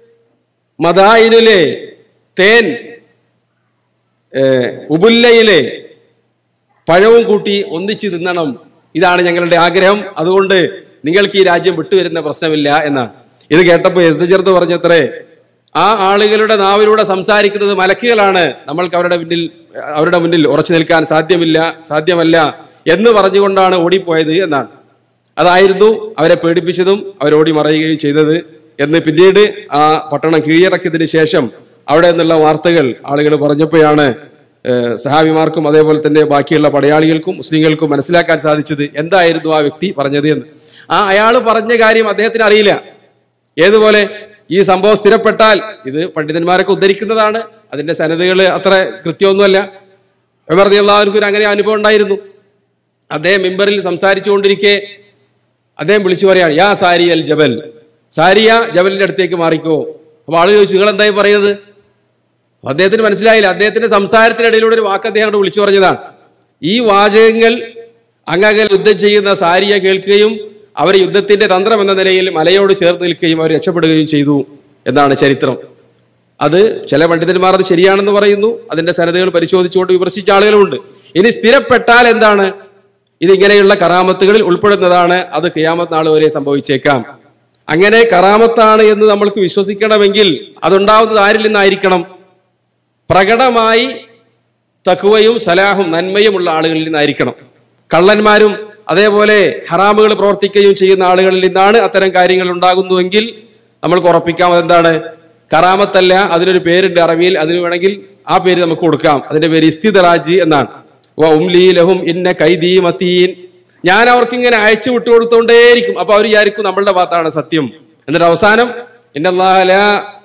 മദായിനിലെ തേൻ ഏഹ്, ഉബുല്ലയിലെ പഴവും കൂട്ടി ഒന്നിച്ച് തിന്നണം ഇതാണ് ഞങ്ങളുടെ ആഗ്രഹം അതുകൊണ്ട് നിങ്ങൾക്ക് ഈ രാജ്യം വിട്ടുവരുന്ന പ്രശ്നമില്ല എന്നാണ് ഇത് കേട്ടപ്പോൾ എസ്ദജർത്ത് പറഞ്ഞത്രേ ആ ആളുകളുടെ നാവിലൂടെ സംസാരിക്കുന്നത് മലക്കുകളാണ് നമ്മൾക്ക് അവരുടെ മുന്നിൽ അവരുടെ മുന്നിൽ ഉറച്ചു നിൽക്കാൻ സാധ്യമില്ല സാധ്യമല്ല എന്ന് പറഞ്ഞുകൊണ്ടാണ് ഓടിപ്പോയത് എന്നാണ് അതായിരുന്നു അവരെ പേടിപ്പിച്ചതും അവരോടി മറയുകയും ചെയ്തത് എന്ന് പിന്നീട് ആ പട്ടണം കീഴടക്കിയതിന് ശേഷം അവിടെ നിന്നുള്ള വാർത്തകൾ ആളുകൾ പറഞ്ഞപ്പോഴാണ് ഏഹ്, സഹാബിമാർക്കും അതേപോലെ തന്നെ ബാക്കിയുള്ള പടയാളികൾക്കും മുസ്ലിങ്ങൾക്കും മനസ്സിലാക്കാൻ സാധിച്ചത് എന്തായിരുന്നു ആ വ്യക്തി പറഞ്ഞത് എന്ന് ആ അയാൾ പറഞ്ഞ കാര്യം അദ്ദേഹത്തിന് അറിയില്ല ഏതുപോലെ ഈ സംഭവം സ്ഥിരപ്പെട്ടാൽ ഇത് പണ്ഡിതന്മാരൊക്കെ ഉദ്ധരിക്കുന്നതാണ് അതിന്റെ സനതകൾ അത്ര കൃത്യമൊന്നുമല്ല ഉമർ എല്ലാവർക്കും അങ്ങനെ അനുഭവം ഉണ്ടായിരുന്നു അദ്ദേഹം മിമ്പറിൽ സംസാരിച്ചു കൊണ്ടിരിക്കെ അദ്ദേഹം വിളിച്ചു പറയാണ് യാ സാരി അൽ ജബൽ സാരിയ ജബലിന്റെ അടുത്തേക്ക് മാറിക്കോ അപ്പൊ ആള് ചോദിച്ചു നിങ്ങൾ എന്തായി പറയുന്നത് അപ്പൊ അദ്ദേഹത്തിന് മനസ്സിലായില്ല അദ്ദേഹത്തിന്റെ സംസാരത്തിനിടയിലൂടെ ഒരു വാക്ക് അദ്ദേഹം അങ്ങോട്ട് വിളിച്ചു പറഞ്ഞതാണ് ഈ വാചകങ്ങൾ അങ്ങകൽ യുദ്ധം ചെയ്യുന്ന സാരിയ കേൾക്കുകയും അവർ യുദ്ധത്തിന്റെ തന്ത്രം എന്ന നിലയിൽ മലയോട് ചേർന്ന് നിൽക്കുകയും അവർ രക്ഷപ്പെടുകയും ചെയ്തു എന്നാണ് ചരിത്രം അത് ചില പണ്ഡിതന്മാർ അത് ശരിയാണെന്ന് പറയുന്നു അതിന്റെ സനതകൾ പരിശോധിച്ചുകൊണ്ട് വിമർശിച്ച ആളുകളുമുണ്ട് ഇനി സ്ഥിരപ്പെട്ടാൽ എന്താണ് ഇതിങ്ങനെയുള്ള കറാമത്തുകളിൽ ഉൾപ്പെടുന്നതാണ് അത് ഖിയാമത്ത് നാൾ വരെ സംഭവിച്ചേക്കാം അങ്ങനെ കറാമത്താണ് എന്ന് നമ്മൾക്ക് വിശ്വസിക്കണമെങ്കിൽ അതുണ്ടാവുന്നത് ആരിൽ നിന്നായിരിക്കണം പ്രകടമായി തക്കുവയും സലാഹും നന്മയുമുള്ള ആളുകളിൽ നിന്നായിരിക്കണം കള്ളന്മാരും അതേപോലെ ഹറാമുകൾ പ്രവർത്തിക്കുകയും ചെയ്യുന്ന ആളുകളിൽ നിന്നാണ് അത്തരം കാര്യങ്ങൾ ഉണ്ടാകുന്നുവെങ്കിൽ നമ്മൾക്ക് ഉറപ്പിക്കാം അതെന്താണ് കറാമത്തല്ല അതിനൊരു പേരുണ്ട് അറബിയിൽ അതിന് വേണമെങ്കിൽ ആ പേര് നമുക്ക് കൊടുക്കാം അതിന്റെ പേര് ഇസ്തിദറാജ് എന്നാണ് വ ഉംലി ലഹും ഇന്ന കൈദീ മത്തീൻ ഞാൻ അവർക്ക് ഇങ്ങനെ അയച്ചു വിട്ടുകൊടുത്തോണ്ടേയിരിക്കും അപ്പൊ അവർ വിചാരിക്കും നമ്മളുടെ ഭാഗത്താണ് സത്യം എന്നിട്ട് അവസാനം ഇന്നല്ലാഹ ലാ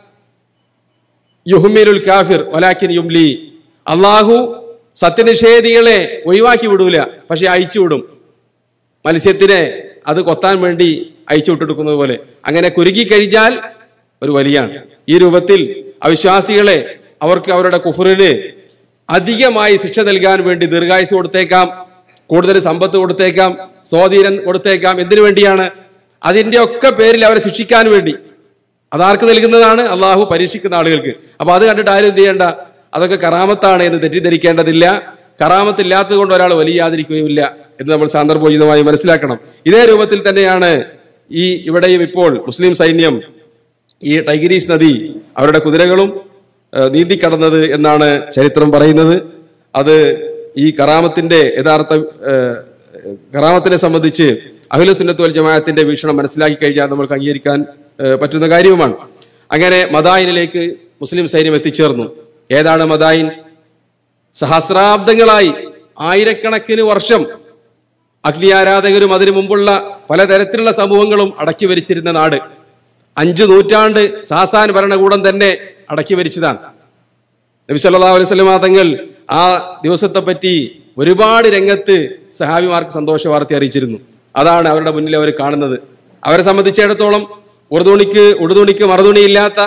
യുഹ്മിലുൽ കാഫിർ വലാക്കിൻ യുംലി അള്ളാഹു സത്യനിഷേധികളെ ഒഴിവാക്കി വിടൂല പക്ഷെ അയച്ചു വിടും മത്സ്യത്തിനെ അത് കൊത്താൻ വേണ്ടി അയച്ചു വിട്ടെടുക്കുന്നത് പോലെ അങ്ങനെ കുരുക്കി കഴിഞ്ഞാൽ ഒരു വലിയാണ് ഈ രൂപത്തിൽ അവിശ്വാസികളെ അവർക്ക് അവരുടെ കുഫറിന് അധികമായി ശിക്ഷ നൽകാൻ വേണ്ടി ദീർഘായുസ് കൊടുത്തേക്കാം കൂടുതൽ സമ്പത്ത് കൊടുത്തേക്കാം സ്വാധീനം കൊടുത്തേക്കാം എന്തിനു വേണ്ടിയാണ് അതിന്റെ ഒക്കെ പേരിൽ അവരെ ശിക്ഷിക്കാൻ വേണ്ടി അതാർക്ക് നൽകുന്നതാണ് അള്ളാഹു പരീക്ഷിക്കുന്ന ആളുകൾക്ക് അപ്പൊ അത് കണ്ടിട്ട് ആരും എന്ത് ചെയ്യേണ്ട അതൊക്കെ കറാമത്താണ് എന്ന് തെറ്റിദ്ധരിക്കേണ്ടതില്ല കറാമത്തില്ലാത്തത് കൊണ്ട് ഒരാൾ വലിയാതിരിക്കുകയുമില്ല എന്ന് നമ്മൾ സാന്ദർഭോചിതമായി മനസ്സിലാക്കണം ഇതേ രൂപത്തിൽ തന്നെയാണ് ഈ ഇവിടെയും ഇപ്പോൾ മുസ്ലിം സൈന്യം ഈ ടൈഗിരീസ് നദി അവരുടെ കുതിരകളും ഏഹ്, നീന്തിക്കടന്നത് എന്നാണ് ചരിത്രം പറയുന്നത് അത് ഈ കറാമത്തിന്റെ യഥാർത്ഥ ഏഹ്, കറാമത്തിനെ സംബന്ധിച്ച് അഖില സുന്നത്ത് വൽ ജമാഅത്തിന്റെ വീക്ഷണം മനസ്സിലാക്കി കഴിഞ്ഞാൽ നമ്മൾക്ക് അംഗീകരിക്കാൻ ഏഹ്, പറ്റുന്ന കാര്യവുമാണ് അങ്ങനെ മദായിനിലേക്ക് മുസ്ലിം സൈന്യം എത്തിച്ചേർന്നു ഏതാണ് മദായിൻ സഹസ്രാബ്ദങ്ങളായി ആയിരക്കണക്കിന് വർഷം അഗ്നി ആരാധകരും അതിനു മുമ്പുള്ള പലതരത്തിലുള്ള സമൂഹങ്ങളും അടക്കി ഭരിച്ചിരുന്ന നാട് അഞ്ചു നൂറ്റാണ്ട് സാസാൻ ഭരണകൂടം തന്നെ അടക്കി ഭരിച്ചതാണ് നബി സല്ലല്ലാഹു അലൈഹി വസല്ലമ തങ്ങൾ ആ ദിവസത്തെ പറ്റി ഒരുപാട് രംഗത്ത് സഹാബിമാർക്ക് സന്തോഷ വാർത്ത അറിയിച്ചിരുന്നു അതാണ് അവരുടെ മുന്നിൽ അവർ കാണുന്നത് അവരെ സംബന്ധിച്ചിടത്തോളം ഉറുതുണിക്ക് ഉടുതുണിക്ക് മറുതുണിയില്ലാത്ത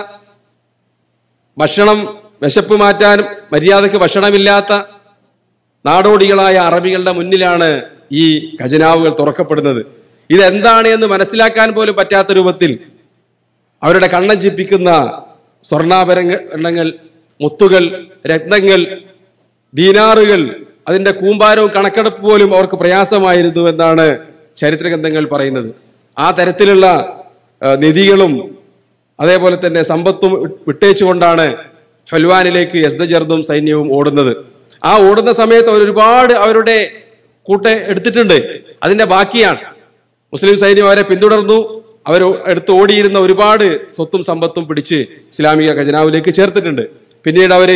ഭക്ഷണം വിശപ്പ് മാറ്റാനും മര്യാദക്ക് ഭക്ഷണമില്ലാത്ത നാടോടികളായ അറബികളുടെ മുന്നിലാണ് ഈ ഖജനാവുകൾ തുറക്കപ്പെടുന്നത് ഇതെന്താണ് എന്ന് മനസ്സിലാക്കാൻ പോലും പറ്റാത്ത രൂപത്തിൽ അവരുടെ കണ്ണം ചിപ്പിക്കുന്ന സ്വർണ്ണാഭരണങ്ങൾ മുത്തുകൾ രത്നങ്ങൾ ദീനാറുകൾ അതിന്റെ കൂമ്പാരവും കണക്കെടുപ്പ് പോലും അവർക്ക് പ്രയാസമായിരുന്നു എന്നാണ് ചരിത്ര ഗ്രന്ഥങ്ങൾ പറയുന്നത് ആ തരത്തിലുള്ള ആ, നിധികളും അതേപോലെ തന്നെ സമ്പത്തും വിട്ടേച്ചുകൊണ്ടാണ് ഹൽവാനിലേക്ക് യസ്ദജർദും സൈന്യവും ഓടുന്നത് ആ ഓടുന്ന സമയത്ത് അവർ ഒരുപാട് അവരുടെ കൂട്ടെ എടുത്തിട്ടുണ്ട് അതിന്റെ ബാക്കിയാണ് മുസ്ലിം സൈന്യം അവരെ പിന്തുടർന്നു അവർ എടുത്ത് ഓടിയിരുന്ന ഒരുപാട് സ്വത്തും സമ്പത്തും പിടിച്ച് ഇസ്ലാമിക ഖജനാവിലേക്ക് ചേർത്തിട്ടുണ്ട് പിന്നീട് അവര്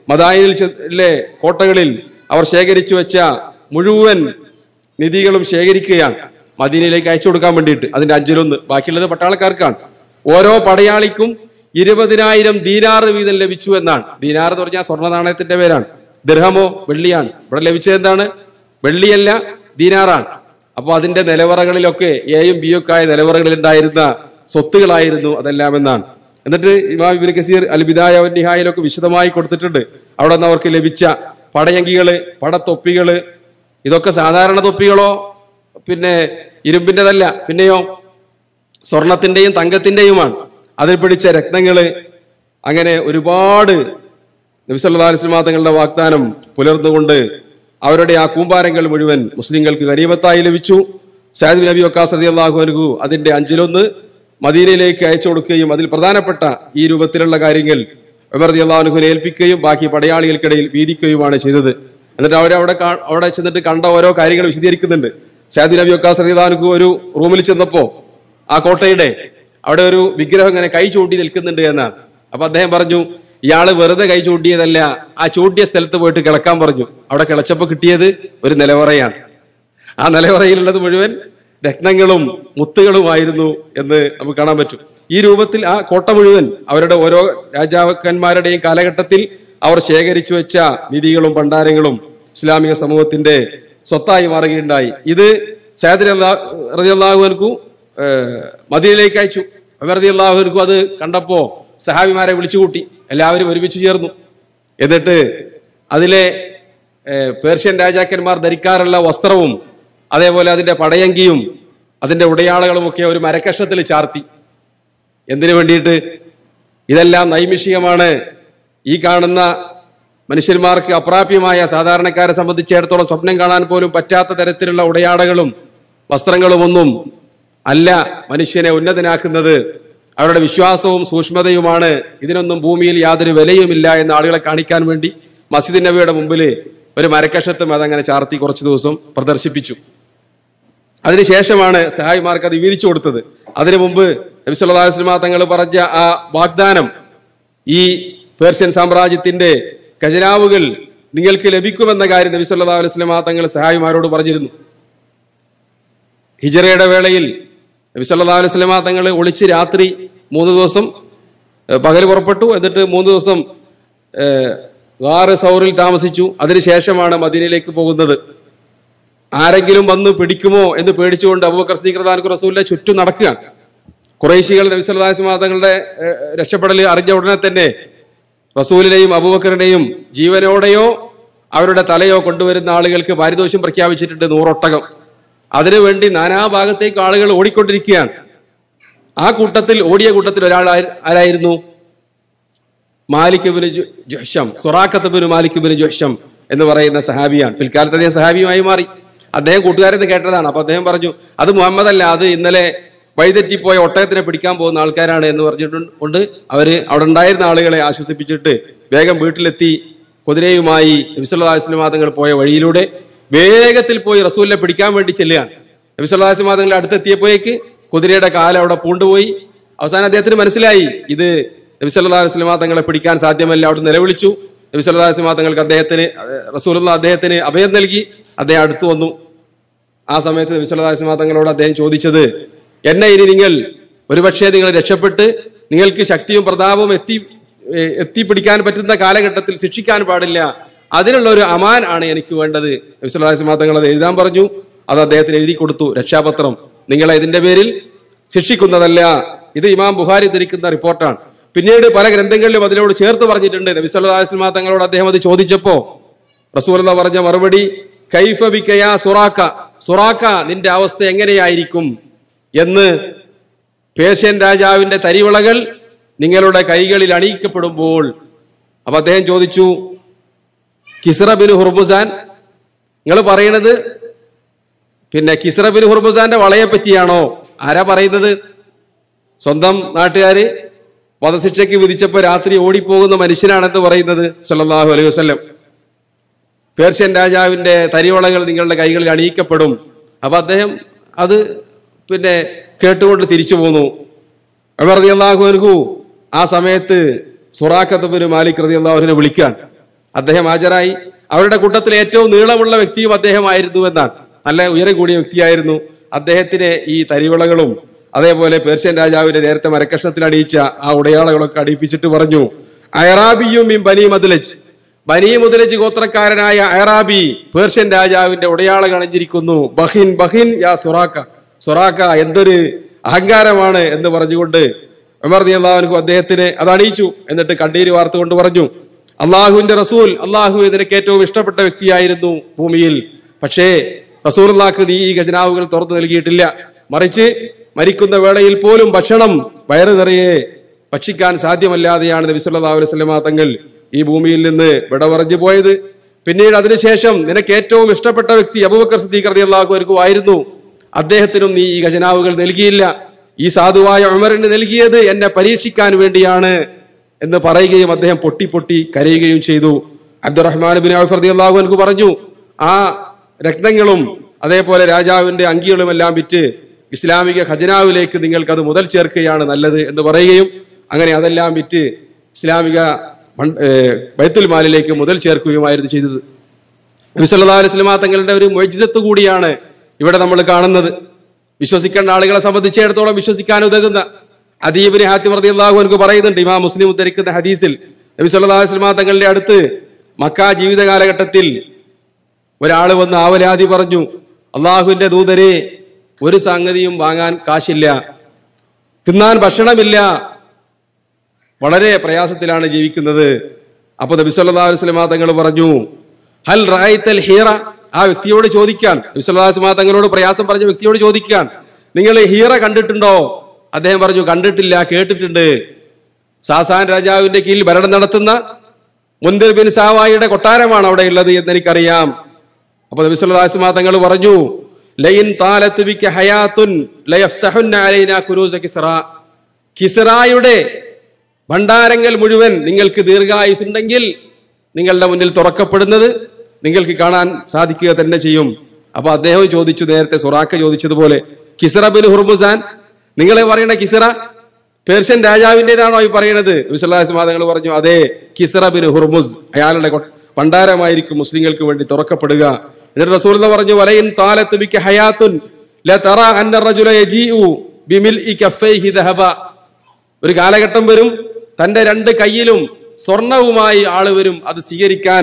മദായിലെ കോട്ടകളിൽ അവർ ശേഖരിച്ചു വെച്ച മുഴുവൻ നിധികളും ശേഖരിക്കുകയാണ് മദീനയിലേക്ക് അയച്ചു കൊടുക്കാൻ വേണ്ടിയിട്ട് അതിന്റെ അഞ്ചിലൊന്ന് ബാക്കിയുള്ളത് പട്ടാളക്കാർക്കാണ് ഓരോ പടയാളിക്കും ഇരുപതിനായിരം ദീനാറ് വീതം ലഭിച്ചു എന്നാണ് ദീനാർ എന്ന് പറഞ്ഞാൽ സ്വർണ്ണ നാണയത്തിന്റെ പേരാണ് ദർഹമോ വെള്ളിയാണ് ഇവിടെ ലഭിച്ചത് എന്താണ് വെള്ളിയല്ല ദീനാറാണ് അപ്പോൾ അതിന്റെ നിലവറകളിലൊക്കെ എയും ബിയും ഒക്കെ ആയ നിലവറകളിൽ ഉണ്ടായിരുന്ന സ്വത്തുകളായിരുന്നു അതെല്ലാം എന്നാണ് എന്നിട്ട് ഇമാം ഇബിൻ കസീർ അൽ ബിദായ വൻ നിഹായിലൊക്കെ വിശദമായി കൊടുത്തിട്ടുണ്ട് അവിടെ നിന്ന് അവർക്ക് ലഭിച്ച പടയങ്കികള് പടത്തൊപ്പികള് ഇതൊക്കെ സാധാരണ തൊപ്പികളോ പിന്നെ ഇരുമ്പിൻ്റെതല്ല പിന്നെയോ സ്വർണത്തിന്റെയും തങ്കത്തിന്റെയുമാണ് അതിൽ പിടിച്ച രത്നങ്ങള് അങ്ങനെ ഒരുപാട് നബിസല്ലാ അലിസ്ലാം തങ്ങളുടെ വാഗ്ദാനം പുലർന്നുകൊണ്ട് അവരുടെ ആ കൂമ്പാരങ്ങൾ മുഴുവൻ മുസ്ലിങ്ങൾക്ക് ഗരീബത്തായി ലഭിച്ചു സാദ് നബി വക്കാസ് റതി അള്ളാഹു അനുഹു അതിന്റെ അഞ്ചിലൊന്ന് മദീനയിലേക്ക് അയച്ചു കൊടുക്കുകയും അതിൽ പ്രധാനപ്പെട്ട ഈ രൂപത്തിലുള്ള കാര്യങ്ങൾ ഉമർ റതി അള്ളാഹുനുഹിനെ ഏൽപ്പിക്കുകയും ബാക്കി പടയാളികൾക്കിടയിൽ വീതിക്കുകയുമാണ് ചെയ്തത് എന്നിട്ട് അവരെ അവിടെ കാ- അവിടെ ചെന്നിട്ട് കണ്ട ഓരോ കാര്യങ്ങൾ വിശദീകരിക്കുന്നുണ്ട് സാദ് നബി വക്കാസ് റതി അള്ളാഹുനുഹു ഒരു റൂമിൽ ചെന്നപ്പോ ആ കോട്ടയുടെ അവിടെ ഒരു വിഗ്രഹം ഇങ്ങനെ കൈ ചൂണ്ടി നിൽക്കുന്നുണ്ട് എന്നാണ് അപ്പൊ അദ്ദേഹം പറഞ്ഞു ഇയാള് വെറുതെ കൈ ചൂണ്ടിയതല്ല ആ ചൂണ്ടിയ സ്ഥലത്ത് പോയിട്ട് കിളക്കാൻ പറഞ്ഞു അവിടെ കിളച്ചപ്പോ കിട്ടിയത് ഒരു നിലവറയാണ് ആ നിലവറയിലുള്ളത് മുഴുവൻ രത്നങ്ങളും മുത്തുകളുമായിരുന്നു എന്ന് നമുക്ക് കാണാൻ പറ്റും ഈ രൂപത്തിൽ ആ കോട്ട മുഴുവൻ അവരുടെ ഓരോ രാജാക്കന്മാരുടെയും കാലഘട്ടത്തിൽ അവർ ശേഖരിച്ചു വെച്ച നിധികളും ഭണ്ഡാരങ്ങളും ഇസ്ലാമിക സമൂഹത്തിന്റെ സ്വത്തായി മാറുകയുണ്ടായി ഇത് സൈദ് റതിയല്ലാഹുവിനു മദീനയിലേക്ക് അയച്ചു റതി അള്ളാഹുവിനു അത് കണ്ടപ്പോ സഹാബിമാരെ വിളിച്ചു കൂട്ടി എല്ലാവരും ഒരുമിച്ച് ചേർന്നു എന്നിട്ട് അതിലെ ഏഹ്, പേർഷ്യൻ രാജാക്കന്മാർ ധരിക്കാറുള്ള വസ്ത്രവും അതേപോലെ അതിന്റെ പടയങ്കിയും അതിന്റെ ഉടയാളകളും ഒക്കെ ഒരു മരക്കഷത്തിൽ ചാർത്തി എന്തിനു വേണ്ടിയിട്ട് ഇതെല്ലാം നൈമിഷികമാണ് ഈ കാണുന്ന മനുഷ്യന്മാർക്ക് അപ്രാപ്യമായ സാധാരണക്കാരെ സംബന്ധിച്ചിടത്തോളം സ്വപ്നം കാണാൻ പോലും പറ്റാത്ത തരത്തിലുള്ള ഉടയാടകളും വസ്ത്രങ്ങളുമൊന്നും അല്ല മനുഷ്യനെ ഉന്നതനാക്കുന്നത് അവരുടെ വിശ്വാസവും സൂക്ഷ്മതയുമാണ് ഇതിനൊന്നും ഭൂമിയിൽ യാതൊരു വിലയുമില്ല എന്ന് ആളുകളെ കാണിക്കാൻ വേണ്ടി മസ്ജിദ് നബിയുടെ മുമ്പിൽ ഒരു മരക്കഷത്തും അതങ്ങനെ ചാർത്തി കുറച്ച് ദിവസം പ്രദർശിപ്പിച്ചു അതിനുശേഷമാണ് സഹായിമാർക്ക് അത് വീതിച്ചു കൊടുത്തത് അതിനു മുമ്പ് നബി സല്ലല്ലാഹു അലൈഹി വസല്ലമ തങ്ങൾ പറഞ്ഞ ആ വാഗ്ദാനം ഈ പേർഷ്യൻ സാമ്രാജ്യത്തിന്റെ ഖജനാവുകൾ നിങ്ങൾക്ക് ലഭിക്കുമെന്ന കാര്യം നബി സല്ലല്ലാഹു അലൈഹി വസല്ലമ തങ്ങൾ സഹായിമാരോട് പറഞ്ഞിരുന്നു ഹിജറയുടെ വേളയിൽ നബി സല്ലല്ലാഹു അലൈഹി വസല്ലമ തങ്ങൾ ഒളിച്ച് രാത്രി മൂന്ന് ദിവസം ഏഹ്, പകൽ പുറപ്പെട്ടു എന്നിട്ട് മൂന്ന് ദിവസം ഏഹ്, ഗാറ് സൗറിൽ താമസിച്ചു അതിനുശേഷമാണ് മദീനയിലേക്ക് പോകുന്നത് ആരെങ്കിലും വന്ന് പിടിക്കുമോ എന്ന് പേടിച്ചുകൊണ്ട് അബൂബക്കർ സദീഖ് റളിയല്ലാഹു റസൂലിന്റെ ചുറ്റും നടക്കുകയാണ് കുറേശികൾ നബി സല്ലല്ലാഹു അലൈഹി വസല്ലമ തങ്ങളുടെ ഏഹ്, രക്ഷപ്പെടൽ അറിഞ്ഞ ഉടനെ തന്നെ റസൂലിനെയും അബൂബക്കറിനെയും ജീവനോടെയോ അവരുടെ തലയോ കൊണ്ടുവരുന്ന ആളുകൾക്ക് പാരിതോഷ്യം പ്രഖ്യാപിച്ചിട്ടുണ്ട് നൂറൊട്ടകം അതിനുവേണ്ടി നാനാഭാഗത്തേക്ക് ആളുകൾ ഓടിക്കൊണ്ടിരിക്കുകയാണ് ആ കൂട്ടത്തിൽ ഓടിയ കൂട്ടത്തിൽ ഒരാൾ ആര്- ആരായിരുന്നു മാലിക് ബിൻ ജു- Jusham Suraqah bin Malik bin Jusham എന്ന് പറയുന്ന സഹാബിയാണ് പിൽക്കാലത്ത് അദ്ദേഹം സഹാബിയുമായി മാറി അദ്ദേഹം കൂട്ടുകാരെന്ന് കേട്ടതാണ് അപ്പൊ അദ്ദേഹം പറഞ്ഞു അത് മുഹമ്മദ് അല്ല അത് ഇന്നലെ വഴിതെറ്റിപ്പോയ ഒട്ടകത്തിനെ പിടിക്കാൻ പോകുന്ന ആൾക്കാരാണ് എന്ന് പറഞ്ഞിട്ടുണ്ട് അവര് അവിടെ ഉണ്ടായിരുന്ന ആളുകളെ ആശ്വസിപ്പിച്ചിട്ട് വേഗം വീട്ടിലെത്തി കുതിരയുമായി നബിസ്വല്ലാസ്ലമാതങ്ങൾ പോയ വഴിയിലൂടെ വേഗത്തിൽ പോയി റസൂലിനെ പിടിക്കാൻ വേണ്ടി ചെല്ലുകയാണ് നബിസ്വല്ലാസ്ലമാതങ്ങൾ അടുത്തെത്തിയപ്പോഴേക്ക് കുതിരയുടെ കാലം അവിടെ പൂണ്ടുപോയി അവസാനം അദ്ദേഹത്തിന് മനസ്സിലായി ഇത് നബി സല്ലല്ലാഹു അലൈഹി വസല്ലമ തങ്ങളെ പിടിക്കാൻ സാധ്യമല്ല അവിടെ നിലവിളിച്ചു നബി സല്ലല്ലാഹു അലൈഹി വസല്ലമ തങ്ങൾക്ക് അദ്ദേഹത്തിന് റസൂലുള്ള അദ്ദേഹത്തിന് അഭയം നൽകി അദ്ദേഹം അടുത്തു വന്നു ആ സമയത്ത് നബി സല്ലല്ലാഹു അലൈഹി വസല്ലമ തങ്ങളോട് അദ്ദേഹം ചോദിച്ചത് എന്നെ ഇനി നിങ്ങൾ ഒരുപക്ഷെ നിങ്ങൾ രക്ഷപ്പെട്ട് നിങ്ങൾക്ക് ശക്തിയും പ്രതാപവും എത്തി ഏ, എത്തിപ്പിടിക്കാൻ പറ്റുന്ന കാലഘട്ടത്തിൽ ശിക്ഷിക്കാൻ പാടില്ല അതിനുള്ള ഒരു അമാൻ ആണ് എനിക്ക് വേണ്ടത് നബി സല്ലല്ലാഹു അലൈഹി വസല്ലമ തങ്ങൾ അത് എഴുതാൻ പറഞ്ഞു അത് അദ്ദേഹത്തിന് എഴുതി കൊടുത്തു രക്ഷാപത്രം നിങ്ങളെ ഇതിന്റെ പേരിൽ ശിക്ഷിക്കുന്നതല്ല ഇത് ഇമാം ബുഹാരി ധരിക്കുന്ന റിപ്പോർട്ടാണ് പിന്നീട് പല ഗ്രന്ഥങ്ങളിലും അതിനോട് ചേർത്ത് പറഞ്ഞിട്ടുണ്ട് നബി സല്ലല്ലാഹു അലൈഹി വസല്ലമ തങ്ങളോട് അദ്ദേഹം അത് ചോദിച്ചപ്പോ റസൂൽ പറഞ്ഞ മറുപടി കൈഫ ബിക്കയാ സുറാക്ക സുറാക്ക നിന്റെ അവസ്ഥ എങ്ങനെയായിരിക്കും എന്ന് പേർഷ്യൻ രാജാവിന്റെ തരിവിളകൾ നിങ്ങളുടെ കൈകളിൽ അണിയിക്കപ്പെടുമ്പോൾ അപ്പൊ അദ്ദേഹം ചോദിച്ചു കിസ്ര ബിൻ ഹുർമുസാൻ നിങ്ങൾ പറയണത് പിന്നെ കിസ്ര ബിൻ ഹുർമുസാന്റെ വളയെ പറ്റിയാണോ ആരാ പറയുന്നത് സ്വന്തം നാട്ടുകാര് വധശിക്ഷയ്ക്ക് വിധിച്ചപ്പോൾ രാത്രി ഓടിപ്പോകുന്ന മനുഷ്യനാണെന്ന് പറയുന്നത് സല്ലല്ലാഹു അലൈഹി വസല്ലം പേർഷ്യൻ രാജാവിന്റെ തരിവളകൾ നിങ്ങളുടെ കൈകളിൽ അണിയിക്കപ്പെടും അപ്പൊ അദ്ദേഹം അത് പിന്നെ കേട്ടുകൊണ്ട് തിരിച്ചു പോന്നു ഉമർ റളിയല്ലാഹു അൻഹു ആ സമയത്ത് സുറാഖത്ത് ബിൻ മാലിക് റളിയല്ലാഹുവിനെ വിളിക്കാൻ അദ്ദേഹം ഹാജരായി അവരുടെ കൂട്ടത്തിൽ ഏറ്റവും നീളമുള്ള വ്യക്തിയും അദ്ദേഹമായിരുന്നു എന്നാണ് നല്ല ഉയരം കൂടിയ വ്യക്തിയായിരുന്നു അദ്ദേഹത്തിന് ഈ തരിവിളകളും അതേപോലെ പേർഷ്യൻ രാജാവിന്റെ നേരത്തെ മരക്കഷ്ണത്തിൽ അണിയിച്ച ആ ഉടയാളകളൊക്കെ അടിപ്പിച്ചിട്ട് പറഞ്ഞു അയറാബിയും മിൻ ബനി മദ്ലജ് ബനി മുതലജ് ഗോത്രക്കാരനായ അയറാബി പേർഷ്യൻ രാജാവിന്റെ ഉടയാള കണിഞ്ഞിരിക്കുന്നു ബഹിൻ ബഹിൻ യാ സുറാക്ക സുറാക്ക എന്തൊരു അഹങ്കാരമാണ് എന്ന് പറഞ്ഞുകൊണ്ട് ഉമർ റളിയല്ലാഹു അദ്ദേഹത്തിന് അത് അണിയിച്ചു എന്നിട്ട് കണ്ണീര് വാർത്തുകൊണ്ട് പറഞ്ഞു അള്ളാഹുവിന്റെ റസൂൽ അള്ളാഹു നിനക്ക് ഏറ്റവും ഇഷ്ടപ്പെട്ട വ്യക്തിയായിരുന്നു ഭൂമിയിൽ പക്ഷേ റസൂർലാക്ക് നീ ഈ ഖജനാവുകൾ തുറന്നു നൽകിയിട്ടില്ല മറിച്ച് മരിക്കുന്ന വേളയിൽ പോലും ഭക്ഷണം വയറ് നിറയെ ഭക്ഷിക്കാൻ സാധ്യമല്ലാതെയാണ് നബി സല്ലല്ലാഹു അലൈഹി വസല്ലമ തങ്ങൾ ഈ ഭൂമിയിൽ നിന്ന് വിട പറഞ്ഞു പോയത് പിന്നീട് അതിനുശേഷം നിനക്ക് ഏറ്റവും ഇഷ്ടപ്പെട്ട വ്യക്തി അബൂബക്കർ സിദ്ദീഖ് റളിയല്ലാഹു അൻഹു ആയിരുന്നു അദ്ദേഹത്തിനും നീ ഈ ഖജനാവുകൾ നൽകിയില്ല ഈ സാധുവായ ഉമറിന് നൽകിയത് എന്നെ പരീക്ഷിക്കാൻ വേണ്ടിയാണ് എന്ന് പറയുകയും അദ്ദേഹം പൊട്ടി പൊട്ടി കരയുകയും ചെയ്തു അബ്ദുറഹ്മാൻ ബിൻ ഔഫ് റളിയല്ലാഹു അൻഹു പറഞ്ഞു ആ രത്നങ്ങളും അതേപോലെ രാജാവിന്റെ അങ്കികളും എല്ലാം വിറ്റ് ഇസ്ലാമിക ഖജനാവിലേക്ക് നിങ്ങൾക്ക് അത് മുതൽ ചേർക്കുകയാണ് നല്ലത് എന്ന് പറയുകയും അങ്ങനെ അതെല്ലാം വിറ്റ് ഇസ്ലാമിക മൺ- ഏഹ് ബൈത്തുൽ മാലിലേക്ക് മുതൽ ചേർക്കുകയുമായിരുന്നു ചെയ്തത് നബി സല്ലല്ലാഹു അലൈഹി വസല്ലമ തങ്ങളുടെ ഒരു മൊയ്ജിസത്ത് കൂടിയാണ് ഇവിടെ നമ്മൾ കാണുന്നത് വിശ്വസിക്കേണ്ട ആളുകളെ സംബന്ധിച്ചിടത്തോളം വിശ്വസിക്കാൻ ഉതകുന്ന അദീബിന് ഹാത്തിം റളിയല്ലാഹു അൻഹു പറയുന്നുണ്ട് ഇമാം മുസ്ലിം ഉദ്ധരിക്കുന്ന ഹദീസിൽ നബി സല്ലല്ലാഹു അലൈഹി വസല്ലമ തങ്ങളുടെ അടുത്ത് മക്ക ജീവിത കാലഘട്ടത്തിൽ ഒരാൾ വന്ന് ആവലാതി പറഞ്ഞു അള്ളാഹുവിന്റെ ദൂതരെ ഒരു സംഗതിയും വാങ്ങാൻ കാശില്ല തിന്നാൻ ഭക്ഷണമില്ല വളരെ പ്രയാസത്തിലാണ് ജീവിക്കുന്നത് അപ്പൊ നബി സല്ലല്ലാഹു അലൈഹി വസല്ലമ തങ്ങൾ പറഞ്ഞു ഹൽ റഅയ്തൽ ഹീറ ആ വ്യക്തിയോട് ചോദിക്കാൻ നബി സല്ലല്ലാഹു അലൈഹി വസല്ലമ തങ്ങളോട് പ്രയാസം പറഞ്ഞ വ്യക്തിയോട് ചോദിക്കാൻ നിങ്ങൾ ഹീറ കണ്ടിട്ടുണ്ടോ അദ്ദേഹം പറഞ്ഞു കണ്ടിട്ടില്ല കേട്ടിട്ടുണ്ട് സാസാൻ രാജാവിന്റെ കീഴിൽ ഭരണം നടത്തുന്ന മുന്തിർ ബിൻ സാവായിയുടെ കൊട്ടാരമാണ് അവിടെ ഉള്ളത് എന്ന് എനിക്കറിയാം അപ്പൊ നബി സല്ലല്ലാഹു അലൈഹി വസല്ലമ തങ്ങൾ പറഞ്ഞു ലയിൻ താലത്ത് ബിക ഹയാത്തുൻ ലയഫ്തഹുന്ന അലൈനാ കുരൂസ കിസ്റ കിസ്റായുടെ ഭണ്ഡാരങ്ങൾ മുഴുവൻ നിങ്ങൾക്ക് ദീർഘായുസുണ്ടെങ്കിൽ നിങ്ങളുടെ മുന്നിൽ തുറക്കപ്പെടുന്നത് നിങ്ങൾക്ക് കാണാൻ സാധിക്കുക തന്നെ ചെയ്യും അപ്പൊ അദ്ദേഹം ചോദിച്ചു നേരത്തെ സുറാക്ക ചോദിച്ചതുപോലെ കിസറ ബിൻ ഹുർമുസാൻ നിങ്ങളെ പറയണ കിസറ പേർഷ്യൻ രാജാവിൻ്റെതാണോ ഈ പറയണത് വിശ്വലാസ്മാതങ്ങൾ പറഞ്ഞു അതെ കിസറ ബിൻ ഹുർമുസ് അയാളുടെ കൊ- പണ്ടാരമായിരിക്കും മുസ്ലിങ്ങൾക്ക് വേണ്ടി തുറക്കപ്പെടുക എന്നിട്ട് റസൂൽ പറഞ്ഞു വലയിൻ താലത്ത് ബിക ഹയാത്തുൻ ലതറ അന്ന റജുല യജീഉ ബിമിൽഇ കഫൈഹി ദഹബ ഒരു കാലഘട്ടം വരും തന്റെ രണ്ട് കയ്യിലും സ്വർണവുമായി ആള് വരും അത് സ്വീകരിക്കാൻ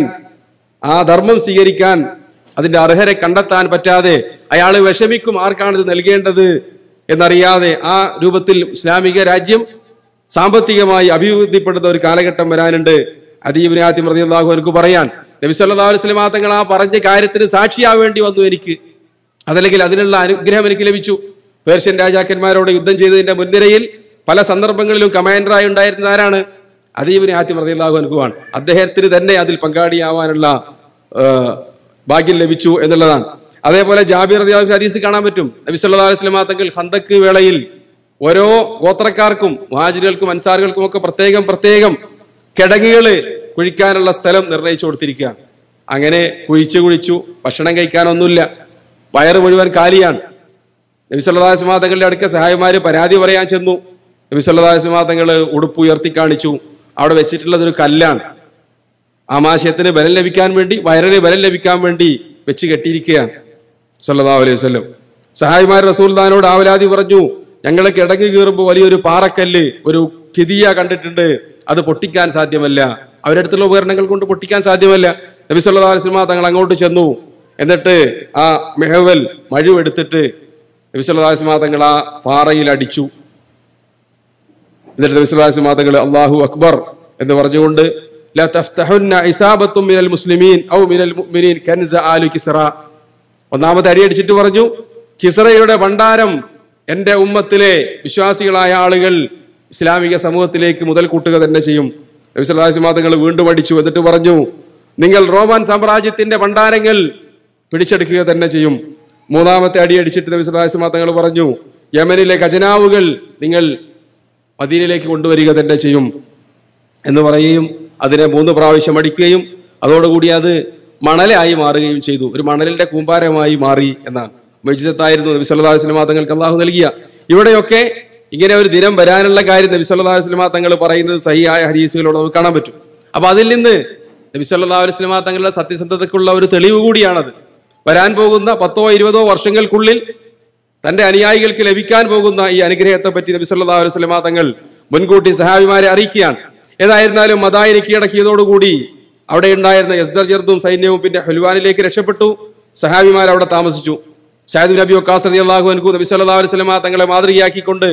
ആ ധർമ്മം സ്വീകരിക്കാൻ അതിന്റെ അർഹരെ കണ്ടെത്താൻ പറ്റാതെ അയാൾ വിഷമിക്കും ആർക്കാണ് ഇത് നൽകേണ്ടത് എന്നറിയാതെ ആ രൂപത്തിൽ ഇസ്ലാമിക രാജ്യം സാമ്പത്തികമായി അഭിവൃദ്ധിപ്പെടുന്ന ഒരു കാലഘട്ടം വരാനുണ്ട് അദീബിന് ആദ്യം റളിയല്ലാഹു എനിക്ക് പറയാൻ നബി സല്ലല്ലാഹു അലൈഹി വസല്ലം തങ്ങൾ ആ പറഞ്ഞ കാര്യത്തിന് സാക്ഷിയാവേണ്ടി വന്നു എനിക്ക് അതല്ലെങ്കിൽ അതിനുള്ള അനുഗ്രഹം എനിക്ക് ലഭിച്ചു പേർഷ്യൻ രാജാക്കന്മാരോട് യുദ്ധം ചെയ്തതിന്റെ മുൻനിരയിൽ പല സന്ദർഭങ്ങളിലും കമാൻഡറായി ഉണ്ടായിരുന്നത് ആരാണ് അദീബിന് ആദ്യം റളിയല്ലാഹു അൻഹുവാണ് അദ്ദേഹത്തിന് തന്നെ അതിൽ പങ്കാളിയാവാനുള്ള ആ, ഭാഗ്യം ലഭിച്ചു എന്നുള്ളതാണ് അതേപോലെ ജാബിർ റളിയല്ലാഹു അൻഹു ഹദീസ് കാണാൻ പറ്റും നബി സല്ലല്ലാഹു അലൈഹി വസല്ലം തങ്ങൾ ഹന്തക്ക് വേളയിൽ ഓരോ ഗോത്രക്കാർക്കും മുഹാജിറുകൾക്കും അൻസാറുകൾക്കും ഒക്കെ പ്രത്യേകം പ്രത്യേകം കിടങ്ങുകള് കുഴിക്കാനുള്ള സ്ഥലം നിർണയിച്ചു കൊടുത്തിരിക്കുകയാണ് അങ്ങനെ കുഴിച്ചു കുഴിച്ചു ഭക്ഷണം കഴിക്കാനൊന്നുമില്ല വയറ് മുഴുവൻ കാലിയാണ് നബി സല്ലല്ലാഹു തങ്ങളുടെ അടുക്ക സഹായിമാര് പരാതി പറയാൻ ചെന്നു നബി സല്ലല്ലാഹു തങ്ങള് ഉടുപ്പ് ഉയർത്തി കാണിച്ചു അവിടെ വെച്ചിട്ടുള്ളത് ഒരു കല്ലാണ് ആമാശയത്തിന് ബലം ലഭിക്കാൻ വേണ്ടി വയറിന് ബലം ലഭിക്കാൻ വേണ്ടി വെച്ച് കെട്ടിയിരിക്കുകയാണ് സല്ലല്ലാഹു അലൈഹി വസല്ലം സഹായിമാർ റസൂൽദാനോട് ആവലാതി പറഞ്ഞു ഞങ്ങൾ കിടങ്ങി കീറുമ്പോൾ വലിയൊരു പാറക്കല്ല് ഒരു കിതിയ കണ്ടിട്ടുണ്ട് അത് പൊട്ടിക്കാൻ സാധ്യമല്ല അവരുടെ അടുത്തുള്ള ഉപകരണങ്ങൾ കൊണ്ട് പൊട്ടിക്കാൻ സാധ്യമല്ല നബി സല്ലല്ലാഹു അലൈഹി വസല്ലം തങ്ങൾ അങ്ങോട്ട് ചെന്നു എന്നിട്ട് ആ മെഹവൽ മഴുവെടുത്തിട്ട് നബി സല്ലല്ലാഹു അലൈഹി വസല്ലം തങ്ങൾ ആ പാറയിൽ അടിച്ചു എന്നിട്ട് നബി സല്ലല്ലാഹു അലൈഹി വസല്ലം തങ്ങൾ അല്ലാഹു അക്ബർ എന്ന് പറഞ്ഞുകൊണ്ട് لا تفتحن عصابة من المسلمين أو من المؤمنين كنز آل كسرى ഒന്നാമത്തെ അടിയടിച്ചിട്ട് പറഞ്ഞു കിസറയുടെ ഭണ്ഡാരം എന്റെ ഉമ്മത്തിലെ വിശ്വാസികളായ ആളുകൾ ഇസ്ലാമിക സമൂഹത്തിലേക്ക് മുതൽ കൂട്ടുക തന്നെ ചെയ്യും നബിസ്വലാസിമാതങ്ങൾ വീണ്ടും അടിച്ചു എന്നിട്ട് പറഞ്ഞു നിങ്ങൾ റോമൻ സാമ്രാജ്യത്തിന്റെ ഭണ്ഡാരങ്ങൾ പിടിച്ചെടുക്കുക തന്നെ ചെയ്യും മൂന്നാമത്തെ അടി അടിച്ചിട്ട് നബിസ്വലാസിമാതങ്ങൾ പറഞ്ഞു യമനിലെ ഖജനാവുകൾ നിങ്ങൾ മദീനയിലേക്ക് കൊണ്ടുവരിക തന്നെ ചെയ്യും എന്ന് പറയുകയും അതിനെ മൂന്ന് പ്രാവശ്യം അടിക്കുകയും അതോടുകൂടി അത് മണലായി മാറുകയും ചെയ്തു ഒരു മണലിന്റെ കൂമ്പാരമായി മാറി എന്നാണ് മജിദത്തായിരുന്നു നബി സല്ലല്ലാഹു അലൈഹി വസല്ലം തങ്ങൾക്ക് അള്ളാഹു നൽകിയ ഇവിടെയൊക്കെ ഇങ്ങനെ ഒരു ദിനം വരാനുള്ള കാര്യം നബി സല്ലല്ലാഹു അലൈഹി വസല്ലം തങ്ങൾ പറയുന്നത് സഹിയായ ഹദീസുകളോട് നമുക്ക് കാണാൻ പറ്റും അപ്പൊ അതിൽ നിന്ന് നബി സല്ലല്ലാഹു അലൈഹി വസല്ലം തങ്ങളുടെ സത്യസന്ധതയ്ക്കുള്ള ഒരു തെളിവ് കൂടിയാണത് വരാൻ പോകുന്ന പത്തോ ഇരുപതോ വർഷങ്ങൾക്കുള്ളിൽ തന്റെ അനുയായികൾക്ക് ലഭിക്കാൻ പോകുന്ന ഈ അനുഗ്രഹത്തെ പറ്റി നബി സല്ലല്ലാഹു അലൈഹി വസല്ലം തങ്ങൾ മുൻകൂട്ടി സഹാബിമാരെ അറിയിക്കുകയാണ് ഏതായിരുന്നാലും മദായിനെ കീഴടക്കിയതോടുകൂടി അവിടെ ഉണ്ടായിരുന്ന യസ്ദർ ജർദും സൈന്യവും പിന്നെ ഹുൽവാനിലേക്ക് രക്ഷപ്പെട്ടു സഹാബിമാർ അവിടെ താമസിച്ചു ഷാഹിദ് നബി ഒക്കാസ് റളിയല്ലാഹു അൻഹു നബി സല്ലല്ലാഹു അലൈഹി വസല്ലം തങ്ങളെ മാതൃകയാക്കിക്കൊണ്ട്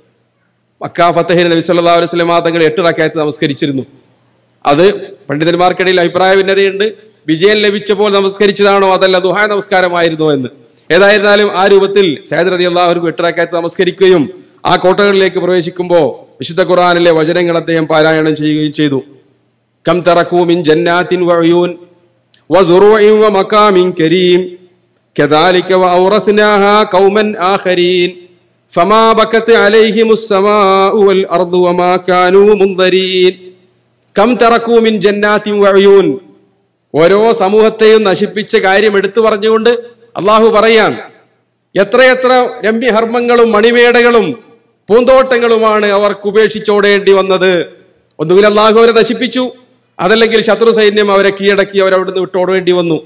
മക്ക ഫത്തഹിന് നബി സല്ലല്ലാഹു അലൈഹി വസല്ലം തങ്ങൾ എട്ട് റക്കായത്ത് നമസ്കരിച്ചിരുന്നു അത് പണ്ഡിതന്മാർക്കിടയിൽ അഭിപ്രായ ഭിന്നതയുണ്ട് വിജയം ലഭിച്ചപ്പോൾ നമസ്കരിച്ചതാണോ അതല്ല ദുഹാ നമസ്കാരമായിരുന്നോ എന്ന് ഏതായിരുന്നാലും ആ രൂപത്തിൽ സൈദ് റതി അള്ളാഹുർക്ക് എട്ടിറക്കായത്ത് നമസ്കരിക്കുകയും ആ കോട്ടകളിലേക്ക് പ്രവേശിക്കുമ്പോൾ വിശുദ്ധ ഖുർആനിലെ വചനങ്ങൾ അദ്ദേഹം പാരായണം ചെയ്യുകയും ചെയ്തു കം തറക്കൂ മിൻ ജന്നാത്തിൻ വഅയൂൻ വസുറുഇൻ വമഖാമിൻ കരീം كذلك وأورثناها قوما آخرين فما بكت عليهم السماء والأرض وما كانوا منظرين കം തറക്കൂ മിൻ ജന്നാത്തിൻ വഅയൂൻ ഓരോ സമൂഹത്തെയും നശിപ്പിച്ച കാര്യം എടുത്തു പറഞ്ഞുകൊണ്ട് അള്ളാഹു പറയാൻ എത്രയെത്ര രമ്യഹർമ്മങ്ങളും മണിമേടകളും പൂന്തോട്ടങ്ങളുമാണ് അവർക്ക് ഉപേക്ഷിച്ചോടേണ്ടി വന്നത് ഒന്നുകിൽ അള്ളാഹു അവരെ നശിപ്പിച്ചു അതല്ലെങ്കിൽ ശത്രു സൈന്യം അവരെ കീഴടക്കി അവരവിടുന്ന് വിട്ടോടേണ്ടി വന്നു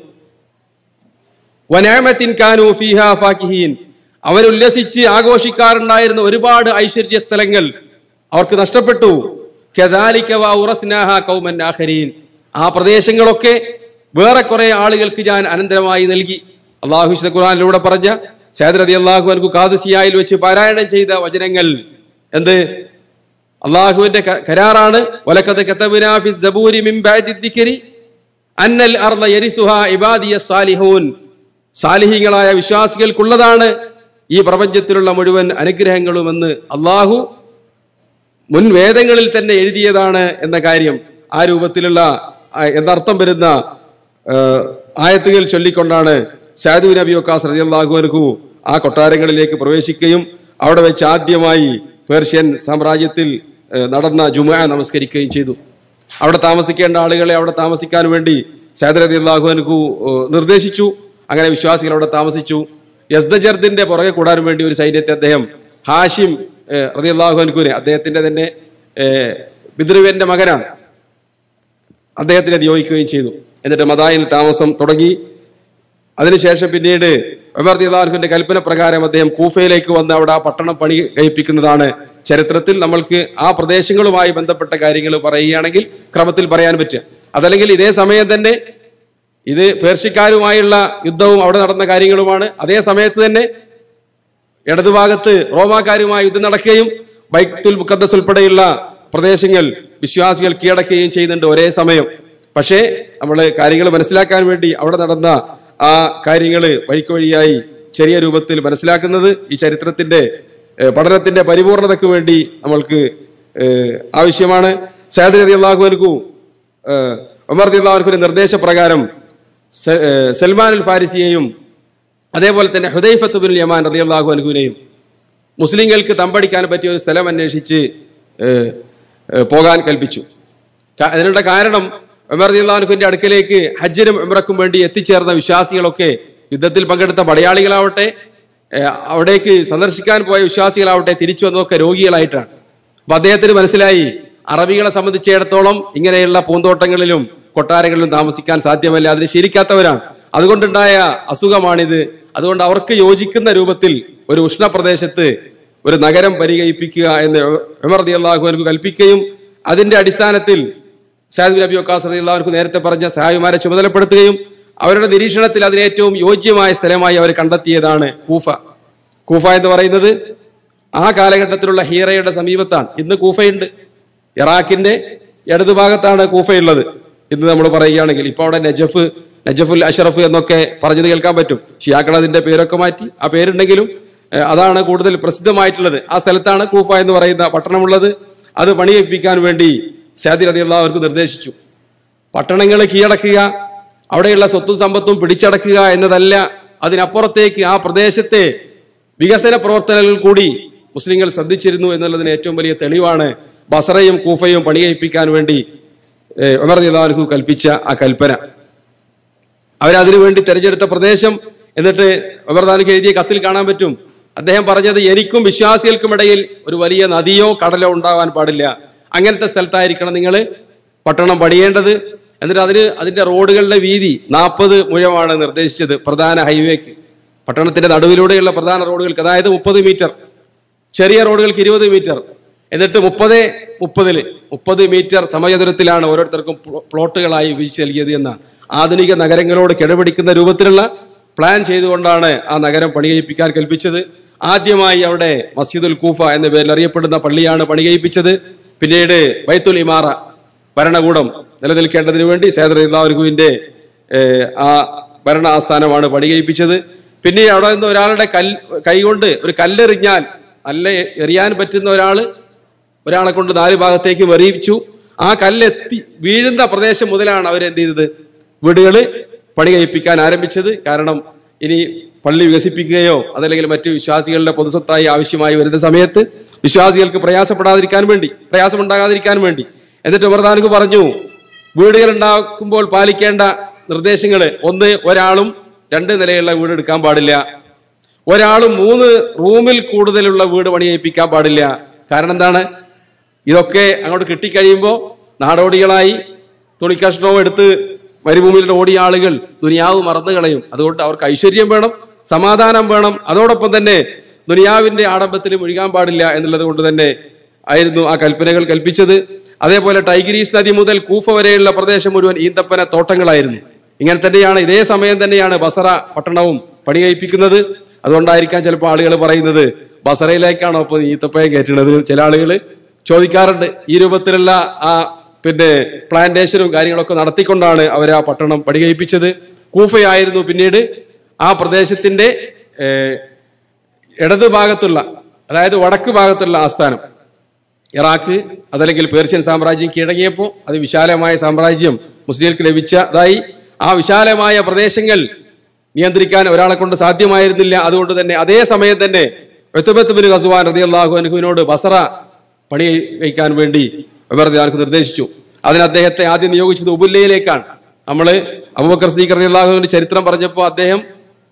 വനാമത്തിൻ കാനു ഫീഹ ഫാക്കിഹീൻ അവരുല്ലസിച്ച് ആഘോഷിക്കാറുണ്ടായിരുന്ന ഒരുപാട് ഐശ്വര്യ സ്ഥലങ്ങൾ അവർക്ക് നഷ്ടപ്പെട്ടു കദാലിക വ ഔറസ്നാഹ ഖൗമൻ ആഖരീൻ ആ പ്രദേശങ്ങളൊക്കെ വേറെ കുറെ ആളുകൾക്ക് ഞാൻ അനന്തരമായി നൽകി അള്ളാഹു വിശുദ്ധ ഖുർആനിലൂടെ പറഞ്ഞ സൈദ് റതി അള്ളാഹു അൻകു കാദസിയായിൽ വെച്ച് പാരായണം ചെയ്ത വചനങ്ങൾ എന്ത് അള്ളാഹുവിന്റെ ക- കരാറാണ് വലക്കത് കതബ്നാ ഫി സബൂരി മിൻ ബഅദി ദിക്രി അന്നൽ അർള യരിസുഹാ ഇബാദിയ സാലിഹൂൻ സാലിഹികളായ വിശ്വാസികൾക്കുള്ളതാണ് ഈ പ്രപഞ്ചത്തിലുള്ള മുഴുവൻ അനുഗ്രഹങ്ങളുമെന്ന് അള്ളാഹു മുൻ വേദങ്ങളിൽ തന്നെ എഴുതിയതാണ് എന്ന കാര്യം ആ രൂപത്തിലുള്ള ആ, എന്നർത്ഥം വരുന്ന ആ, ആയത്തുകൾ ചൊല്ലിക്കൊണ്ടാണ് സാദു നബി ഒക്കാസ് റളിയല്ലാഹു അൻഹു ആ കൊട്ടാരങ്ങളിലേക്ക് പ്രവേശിക്കുകയും അവിടെ വെച്ച് ആദ്യമായി പേർഷ്യൻ സാമ്രാജ്യത്തിൽ ആ, നടന്ന ജുമുഅ നമസ്കരിക്കുകയും ചെയ്തു അവിടെ താമസിക്കേണ്ട ആളുകളെ അവിടെ താമസിക്കാൻ വേണ്ടി സാദ് റതി അള്ളാഹു അൻഹു ആ, നിർദ്ദേശിച്ചു അങ്ങനെ വിശ്വാസികൾ അവിടെ താമസിച്ചു യസ്ദജർദിന്റെ പുറകെ കൂടാൻ വേണ്ടി ഒരു സൈന്യത്തെ അദ്ദേഹം ഹാഷിം റതിയല്ലാഹുൻകുനെ അദ്ദേഹത്തിന്റെ തന്നെ ഏഹ്, പിതൃവ്യന്റെ മകനാണ് അദ്ദേഹത്തിനെ നിയോഗിക്കുകയും ചെയ്തു എന്നിട്ട് മദായിൽ താമസം തുടങ്ങി അതിനുശേഷം പിന്നീട് ഉമർ ദിദാർഖിന്റെ കൽപ്പന പ്രകാരം അദ്ദേഹം കൂഫയിലേക്ക് വന്ന് അവിടെ ആ പട്ടണം പണി കഴിപ്പിക്കുന്നതാണ് ചരിത്രത്തിൽ നമ്മൾക്ക് ആ പ്രദേശങ്ങളുമായി ബന്ധപ്പെട്ട കാര്യങ്ങൾ പറയുകയാണെങ്കിൽ ക്രമത്തിൽ പറയാൻ പറ്റുക അതല്ലെങ്കിൽ ഇതേ സമയം തന്നെ ഇത് പേർഷ്യക്കാരുമായുള്ള യുദ്ധവും അവിടെ നടന്ന കാര്യങ്ങളുമാണ് അതേ സമയത്ത് തന്നെ ഇടതുഭാഗത്ത് റോമാക്കാരുമായി യുദ്ധം നടക്കുകയും ബൈത്തുൽ മുക്കദ്ദസ് ഉൾപ്പെടെയുള്ള പ്രദേശങ്ങൾ വിശ്വാസികൾ കീഴടക്കുകയും ചെയ്യുന്നുണ്ട് ഒരേ സമയം പക്ഷേ നമ്മൾ കാര്യങ്ങൾ മനസ്സിലാക്കാൻ വേണ്ടി അവിടെ നടന്ന ആ കാര്യങ്ങൾ വഴിക്ക് വഴിയായി ചെറിയ രൂപത്തിൽ മനസ്സിലാക്കുന്നത് ഈ ചരിത്രത്തിന്റെ ഏഹ്, പഠനത്തിന്റെ പരിപൂർണതയ്ക്ക് വേണ്ടി നമ്മൾക്ക് ഏഹ്, ആവശ്യമാണ് സയദ് റതി അള്ളാഹുവിനു ഉമർ റതി അള്ളാഹുവിന്റെ നിർദ്ദേശപ്രകാരം സ- ഏഹ്, സൽമാൻ അൽ ഫാരിസിയെയും അതേപോലെ തന്നെ ഹുദൈഫത്ത് ബിൻ യമാൻ റളിയല്ലാഹു അൻഹുവിനെയും മുസ്ലിങ്ങൾക്ക് തമ്പടിക്കാൻ പറ്റിയ ഒരു സ്ഥലം അന്വേഷിച്ച് ഏഹ്, ഏഹ്, പോകാൻ കൽപ്പിച്ചു ക- അതിനുള്ള കാരണം ഉമർ റളിയല്ലാഹുവിന്റെ അടുക്കലേക്ക് ഹജ്ജിനും ഉംറക്കും വേണ്ടി എത്തിച്ചേർന്ന വിശ്വാസികളൊക്കെ യുദ്ധത്തിൽ പങ്കെടുത്ത പടയാളികളാവട്ടെ ഏഹ്, അവിടേക്ക് സന്ദർശിക്കാൻ പോയ വിശ്വാസികളാവട്ടെ തിരിച്ചു വന്നതൊക്കെ രോഗികളായിട്ടാണ് അപ്പൊ അദ്ദേഹത്തിന് മനസ്സിലായി അറബികളെ സംബന്ധിച്ചിടത്തോളം ഇങ്ങനെയുള്ള പൂന്തോട്ടങ്ങളിലും കൊട്ടാരങ്ങളിലും താമസിക്കാൻ സാധ്യമല്ല അതിന് ശീലിക്കാത്തവരാണ് അതുകൊണ്ടുണ്ടായ അസുഖമാണിത് അതുകൊണ്ട് അവർക്ക് യോജിക്കുന്ന രൂപത്തിൽ ഒരു ഉഷ്ണപ്രദേശത്ത് ഒരു നഗരം പരിഗണിപ്പിക്കുക എന്ന് ഉമർ റതി അള്ളാഹു കൽപ്പിക്കുകയും അതിന്റെ അടിസ്ഥാനത്തിൽ സാദ് നബി വക്കാസ് റതി അള്ളാഹുക്ക് നേരത്തെ പറഞ്ഞ സഹായിമാരെ ചുമതലപ്പെടുത്തുകയും അവരുടെ നിരീക്ഷണത്തിൽ അതിന് ഏറ്റവും യോജ്യമായ സ്ഥലമായി അവർ കണ്ടെത്തിയതാണ് കൂഫ കൂഫ എന്ന് പറയുന്നത് ആ കാലഘട്ടത്തിലുള്ള ഹീറയുടെ സമീപത്താണ് ഇന്ന് കൂഫയുണ്ട് ഇറാഖിന്റെ ഇടതുഭാഗത്താണ് കൂഫയുള്ളത് ഇന്ന് നമ്മൾ പറയുകയാണെങ്കിൽ ഇപ്പൊ അവിടെ നജഫ് നജഫുൽ അഷറഫ് എന്നൊക്കെ പറഞ്ഞത് കേൾക്കാൻ പറ്റും ഷിയാക്കൾ അതിന്റെ പേരൊക്കെ മാറ്റി ആ പേരുണ്ടെങ്കിലും ഏഹ്, അതാണ് കൂടുതൽ പ്രസിദ്ധമായിട്ടുള്ളത് ആ സ്ഥലത്താണ് കൂഫ എന്ന് പറയുന്ന പട്ടണമുള്ളത് അത് പണിയിപ്പിക്കാൻ വേണ്ടി സാദി റതി അവർക്ക് നിർദ്ദേശിച്ചു പട്ടണങ്ങൾ കീഴടക്കുക അവിടെയുള്ള സ്വത്തും സമ്പത്തും പിടിച്ചടക്കുക എന്നതല്ല അതിനപ്പുറത്തേക്ക് ആ പ്രദേശത്തെ വികസന പ്രവർത്തനങ്ങൾ കൂടി മുസ്ലിങ്ങൾ ശ്രദ്ധിച്ചിരുന്നു എന്നുള്ളതിന് ഏറ്റവും വലിയ തെളിവാണ് ബസറയും കൂഫയും പണികഴിപ്പിക്കാൻ വേണ്ടി ഏഹ്, ഉമർ റളിയല്ലാഹു കൽപ്പിച്ച ആ കൽപ്പന അവരതിനു വേണ്ടി തെരഞ്ഞെടുത്ത പ്രദേശം എന്നിട്ട് ഉമർദാനിക്ക് എഴുതിയ കത്തിൽ കാണാൻ പറ്റും അദ്ദേഹം പറഞ്ഞത് എനിക്കും വിശ്വാസികൾക്കും ഇടയിൽ ഒരു വലിയ നദിയോ കടലോ ഉണ്ടാവാൻ പാടില്ല അങ്ങനത്തെ സ്ഥലത്തായിരിക്കണം നിങ്ങൾ പട്ടണം പണിയേണ്ടത് എന്നിട്ട് അതിന് അതിന്റെ റോഡുകളുടെ വീതി നാൽപ്പത് മുഴമാണ് നിർദ്ദേശിച്ചത് പ്രധാന ഹൈവേക്ക് പട്ടണത്തിന്റെ നടുവിലൂടെയുള്ള പ്രധാന റോഡുകൾക്ക് അതായത് മുപ്പത് മീറ്റർ ചെറിയ റോഡുകൾക്ക് ഇരുപത് മീറ്റർ എന്നിട്ട് മുപ്പത് മുപ്പതില് മുപ്പത് മീറ്റർ സമയദൂരത്തിലാണ് ഓരോരുത്തർക്കും പ്ലോ- പ്ലോട്ടുകളായി വിഭജിച്ച് നൽകിയത് എന്ന ആധുനിക നഗരങ്ങളോട് കിടപിടിക്കുന്ന രൂപത്തിലുള്ള പ്ലാൻ ചെയ്തുകൊണ്ടാണ് ആ നഗരം പണികഴിപ്പിക്കാൻ കൽപ്പിച്ചത് ആദ്യമായി അവിടെ മസ്ജിദുൽ കൂഫ എന്ന പേരിൽ അറിയപ്പെടുന്ന പള്ളിയാണ് പണികഴിപ്പിച്ചത് പിന്നീട് ബൈത്തുൽ ഇമാറ ഭരണകൂടം നിലനിൽക്കേണ്ടതിന് വേണ്ടി സേദ്രഹുവിന്റെ ആ ഭരണ ആസ്ഥാനമാണ് പണികഴിപ്പിച്ചത് പിന്നെ അവിടെ നിന്ന് ഒരാളുടെ കൽ കൈകൊണ്ട് ഒരു കല്ലെറിഞ്ഞാൽ നല്ല എറിയാൻ പറ്റുന്ന ഒരാള് ഒരാളെ കൊണ്ട് നാല് ഭാഗത്തേക്ക് എറിയിച്ചു ആ കല്ലെത്തി വീഴുന്ന പ്രദേശം മുതലാണ് അവരെന്ത് ചെയ്തത് വീടുകള് പണി കഴിപ്പിക്കാൻ ആരംഭിച്ചത് കാരണം ഇനി പള്ളി വികസിപ്പിക്കുകയോ അതല്ലെങ്കിൽ മറ്റു വിശ്വാസികളുടെ പൊതുസ്വത്തായി ആവശ്യമായി വരുന്ന സമയത്ത് വിശ്വാസികൾക്ക് പ്രയാസപ്പെടാതിരിക്കാൻ വേണ്ടി പ്രയാസമുണ്ടാകാതിരിക്കാൻ വേണ്ടി എന്നിട്ട് ഉമർദാനുക്ക് പറഞ്ഞു വീടുകൾ ഉണ്ടാക്കുമ്പോൾ പാലിക്കേണ്ട നിർദ്ദേശങ്ങൾ ഒന്ന് ഒരാളും രണ്ട് നിലയുള്ള വീട് എടുക്കാൻ പാടില്ല ഒരാളും മൂന്ന് റൂമിൽ കൂടുതലുള്ള വീട് പണിയിപ്പിക്കാൻ പാടില്ല കാരണം എന്താണ് ഇതൊക്കെ അങ്ങോട്ട് കിട്ടിക്കഴിയുമ്പോൾ നാടോടികളായി തുണിക്കഷ്ണവും എടുത്ത് മരുഭൂമിയിൽ ഓടിയ ആളുകൾ ദുനിയാവ് മറന്നു കളയും അതുകൊണ്ട് അവർക്ക് ഐശ്വര്യം വേണം സമാധാനം വേണം അതോടൊപ്പം തന്നെ ദുനിയാവിന്റെ ആഡംബത്തിൽ മുഴുകാൻ പാടില്ല എന്നുള്ളത് കൊണ്ട് തന്നെ ആയിരുന്നു ആ കൽപ്പനകൾ കൽപ്പിച്ചത് അതേപോലെ ടൈഗ്രീസ് നദി മുതൽ കൂഫ വരെയുള്ള പ്രദേശം മുഴുവൻ ഈന്തപ്പന തോട്ടങ്ങളായിരുന്നു ഇങ്ങനെ തന്നെയാണ് ഇതേ സമയം തന്നെയാണ് ബസറ പട്ടണവും പണി കഴിപ്പിക്കുന്നത് അതുകൊണ്ടായിരിക്കാം ചിലപ്പോൾ ആളുകൾ പറയുന്നത് ബസറയിലേക്കാണോ ഇപ്പൊ ഈത്തപ്പയം കയറ്റുന്നത് ചില ആളുകൾ ചോദിക്കാറുണ്ട് ഈ രൂപത്തിലുള്ള ആ പിന്നെ പ്ലാന്റേഷനും കാര്യങ്ങളൊക്കെ നടത്തിക്കൊണ്ടാണ് അവർ ആ പട്ടണം പണി കഴിപ്പിച്ചത് കൂഫയായിരുന്നു പിന്നീട് ആ പ്രദേശത്തിന്റെ ഏഹ്, ഇടത് ഭാഗത്തുള്ള അതായത് വടക്ക് ഭാഗത്തുള്ള ആസ്ഥാനം ഇറാഖ് അതല്ലെങ്കിൽ പേർഷ്യൻ സാമ്രാജ്യം കീഴടങ്ങിയപ്പോൾ അത് വിശാലമായ സാമ്രാജ്യം മുസ്ലിങ്ങൾക്ക് ലഭിച്ചതായി ആ വിശാലമായ പ്രദേശങ്ങൾ നിയന്ത്രിക്കാൻ ഒരാളെ കൊണ്ട് സാധ്യമായിരുന്നില്ല അതുകൊണ്ട് തന്നെ അതേ സമയം തന്നെ വെത്തുബത്ത് ബിൻ ഖസുവാൻ റളിയല്ലാഹു അൻഹുവിനോട് ബസറ പണി വയ്ക്കാൻ വേണ്ടി ഉമർ റളിയല്ലാഹു നിർദ്ദേശിച്ചു അതിന് അദ്ദേഹത്തെ ആദ്യം നിയോഗിച്ചത് ഉബുല്ലയിലേക്കാണ് നമ്മൾ അബൂബക്കർ സദീഖ് റളിയല്ലാഹുവിന്റെ ചരിത്രം പറഞ്ഞപ്പോൾ അദ്ദേഹം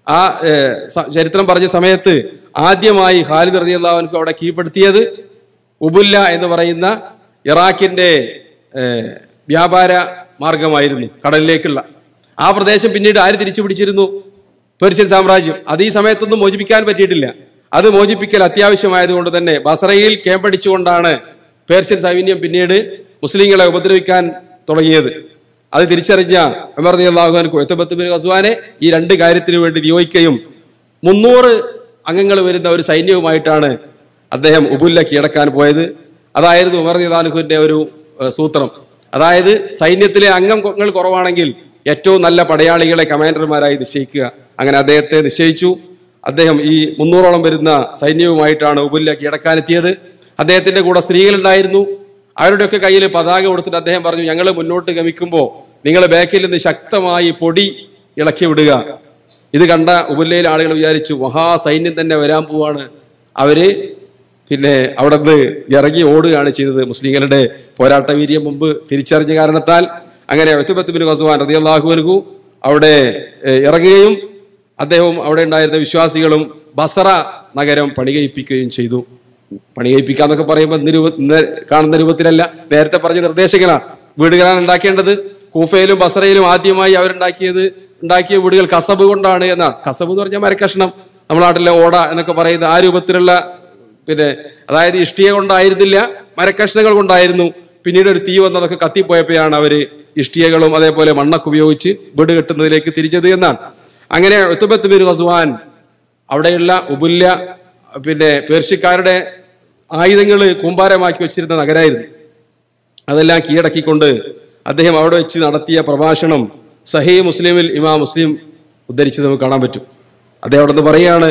ആ ഏഹ്, സ- ചരിത്രം പറഞ്ഞ സമയത്ത് ആദ്യമായി ഖാലിദ് റതിയല്ലാവൻക്ക് അവിടെ കീഴ്പ്പെടുത്തിയത് ഉബുല്ല എന്ന് പറയുന്ന ഇറാഖിന്റെ ഏഹ്, വ്യാപാര മാർഗമായിരുന്നു കടലിലേക്കുള്ള ആ പ്രദേശം പിന്നീട് ആര് തിരിച്ചു പിടിച്ചിരുന്നു പേർഷ്യൻ സാമ്രാജ്യം അത് ഈ സമയത്തൊന്നും മോചിപ്പിക്കാൻ പറ്റിയിട്ടില്ല അത് മോചിപ്പിക്കൽ അത്യാവശ്യമായതുകൊണ്ട് തന്നെ ബസറയിൽ കേമ്പടിച്ചുകൊണ്ടാണ് പേർഷ്യൻ സൈന്യം പിന്നീട് മുസ്ലിങ്ങളെ ഉപദ്രവിക്കാൻ തുടങ്ങിയത് അത് തിരിച്ചറിഞ്ഞ ഉമർ റളിയല്ലാഹു എത്തബത്ത് ബിൻ ഖസ്വാനെ ഈ രണ്ട് കാര്യത്തിനു വേണ്ടി നിയോഗിക്കുകയും മുന്നൂറ് അംഗങ്ങൾ വരുന്ന ഒരു സൈന്യവുമായിട്ടാണ് അദ്ദേഹം ഉബുല്ല കീഴടക്കാൻ പോയത് അതായിരുന്നു ഉമർ റളിയല്ലാഹുവിന്റെ ഒരു ഏഹ്, സൂത്രം അതായത് സൈന്യത്തിലെ അംഗങ്ങൾ കുറവാണെങ്കിൽ ഏറ്റവും നല്ല പടയാളികളെ കമാൻഡർമാരായി നിശ്ചയിക്കുക അങ്ങനെ അദ്ദേഹത്തെ നിശ്ചയിച്ചു അദ്ദേഹം ഈ മുന്നൂറോളം വരുന്ന സൈന്യവുമായിട്ടാണ് ഉബുല്ല കീഴടക്കാനെത്തിയത് അദ്ദേഹത്തിന്റെ കൂടെ സ്ത്രീകളുണ്ടായിരുന്നു അവരുടെയൊക്കെ കയ്യിൽ പതാക കൊടുത്തിട്ട് അദ്ദേഹം പറഞ്ഞു ഞങ്ങൾ മുന്നോട്ട് ഗമിക്കുമ്പോൾ നിങ്ങൾ ബാക്കിൽ നിന്ന് ശക്തമായി പൊടി ഇളക്കി വിടുക ഇത് കണ്ട ഉബുല്ലയിലെ ആളുകൾ വിചാരിച്ചു മഹാസൈന്യം തന്നെ വരാൻ പോവാണ് അവര് പിന്നെ അവിടെ നിന്ന് ഇറങ്ങി ഓടുകയാണ് ചെയ്തത് മുസ്ലിങ്ങളുടെ പോരാട്ട വീര്യം മുമ്പ് തിരിച്ചറിഞ്ഞ കാരണത്താൽ അങ്ങനെ ഒത്തുബത്തുബിൻ ഖസുവാൻ റതിയല്ലാഹു അൻഹു അവിടെ ഏഹ്, ഇറങ്ങുകയും അദ്ദേഹവും അവിടെ ഉണ്ടായിരുന്ന വിശ്വാസികളും ബസറ നഗരം പണികയിപ്പിക്കുകയും ചെയ്തു പണികയിപ്പിക്കാന്നൊക്കെ പറയുമ്പോൾ ഇന്ന് രൂപ ഇന്ന് കാണുന്ന രൂപത്തിലല്ല നേരത്തെ പറഞ്ഞ നിർദ്ദേശങ്ങളാണ് വീടുകളാണ് ഉണ്ടാക്കേണ്ടത് കൂഫയിലും ബസറയിലും ആദ്യമായി അവരുണ്ടാക്കിയത് ഉണ്ടാക്കിയ വീടുകൾ കസബ് കൊണ്ടാണ് എന്നാണ് കസബ് എന്ന് പറഞ്ഞാൽ മരക്കഷ്ണം നമ്മുടെ നാട്ടിലെ ഓട എന്നൊക്കെ പറയുന്ന ആ രൂപത്തിലുള്ള പിന്നെ അതായത് ഇഷ്ടിക കൊണ്ടായിരുന്നില്ല മരക്കഷ്ണങ്ങൾ കൊണ്ടായിരുന്നു പിന്നീട് ഒരു തീ വന്നതൊക്കെ കത്തിപ്പോയപ്പോഴാണ് അവര് ഇഷ്ടികകളും അതേപോലെ മണ്ണൊക്കെ ഉപയോഗിച്ച് വീട് കെട്ടുന്നതിലേക്ക് തിരിഞ്ഞത് എന്നാണ് അങ്ങനെ ഒത്തുബത്ത് ബിൻ ഖസുവാൻ അവിടെയുള്ള ഉബുല്ല പിന്നെ പേർഷ്യക്കാരുടെ ആയുധങ്ങൾ കൂമ്പാരമാക്കി വെച്ചിരുന്ന നഗരായിരുന്നു അതെല്ലാം കീഴടക്കിക്കൊണ്ട് അദ്ദേഹം അവിടെ വെച്ച് നടത്തിയ പ്രഭാഷണം സഹീ മുസ്ലിമിൽ ഇമാം മുസ്ലിം ഉദ്ധരിച്ചത് നമുക്ക് കാണാൻ പറ്റും അദ്ദേഹം അവിടെ നിന്ന് പറയാണ്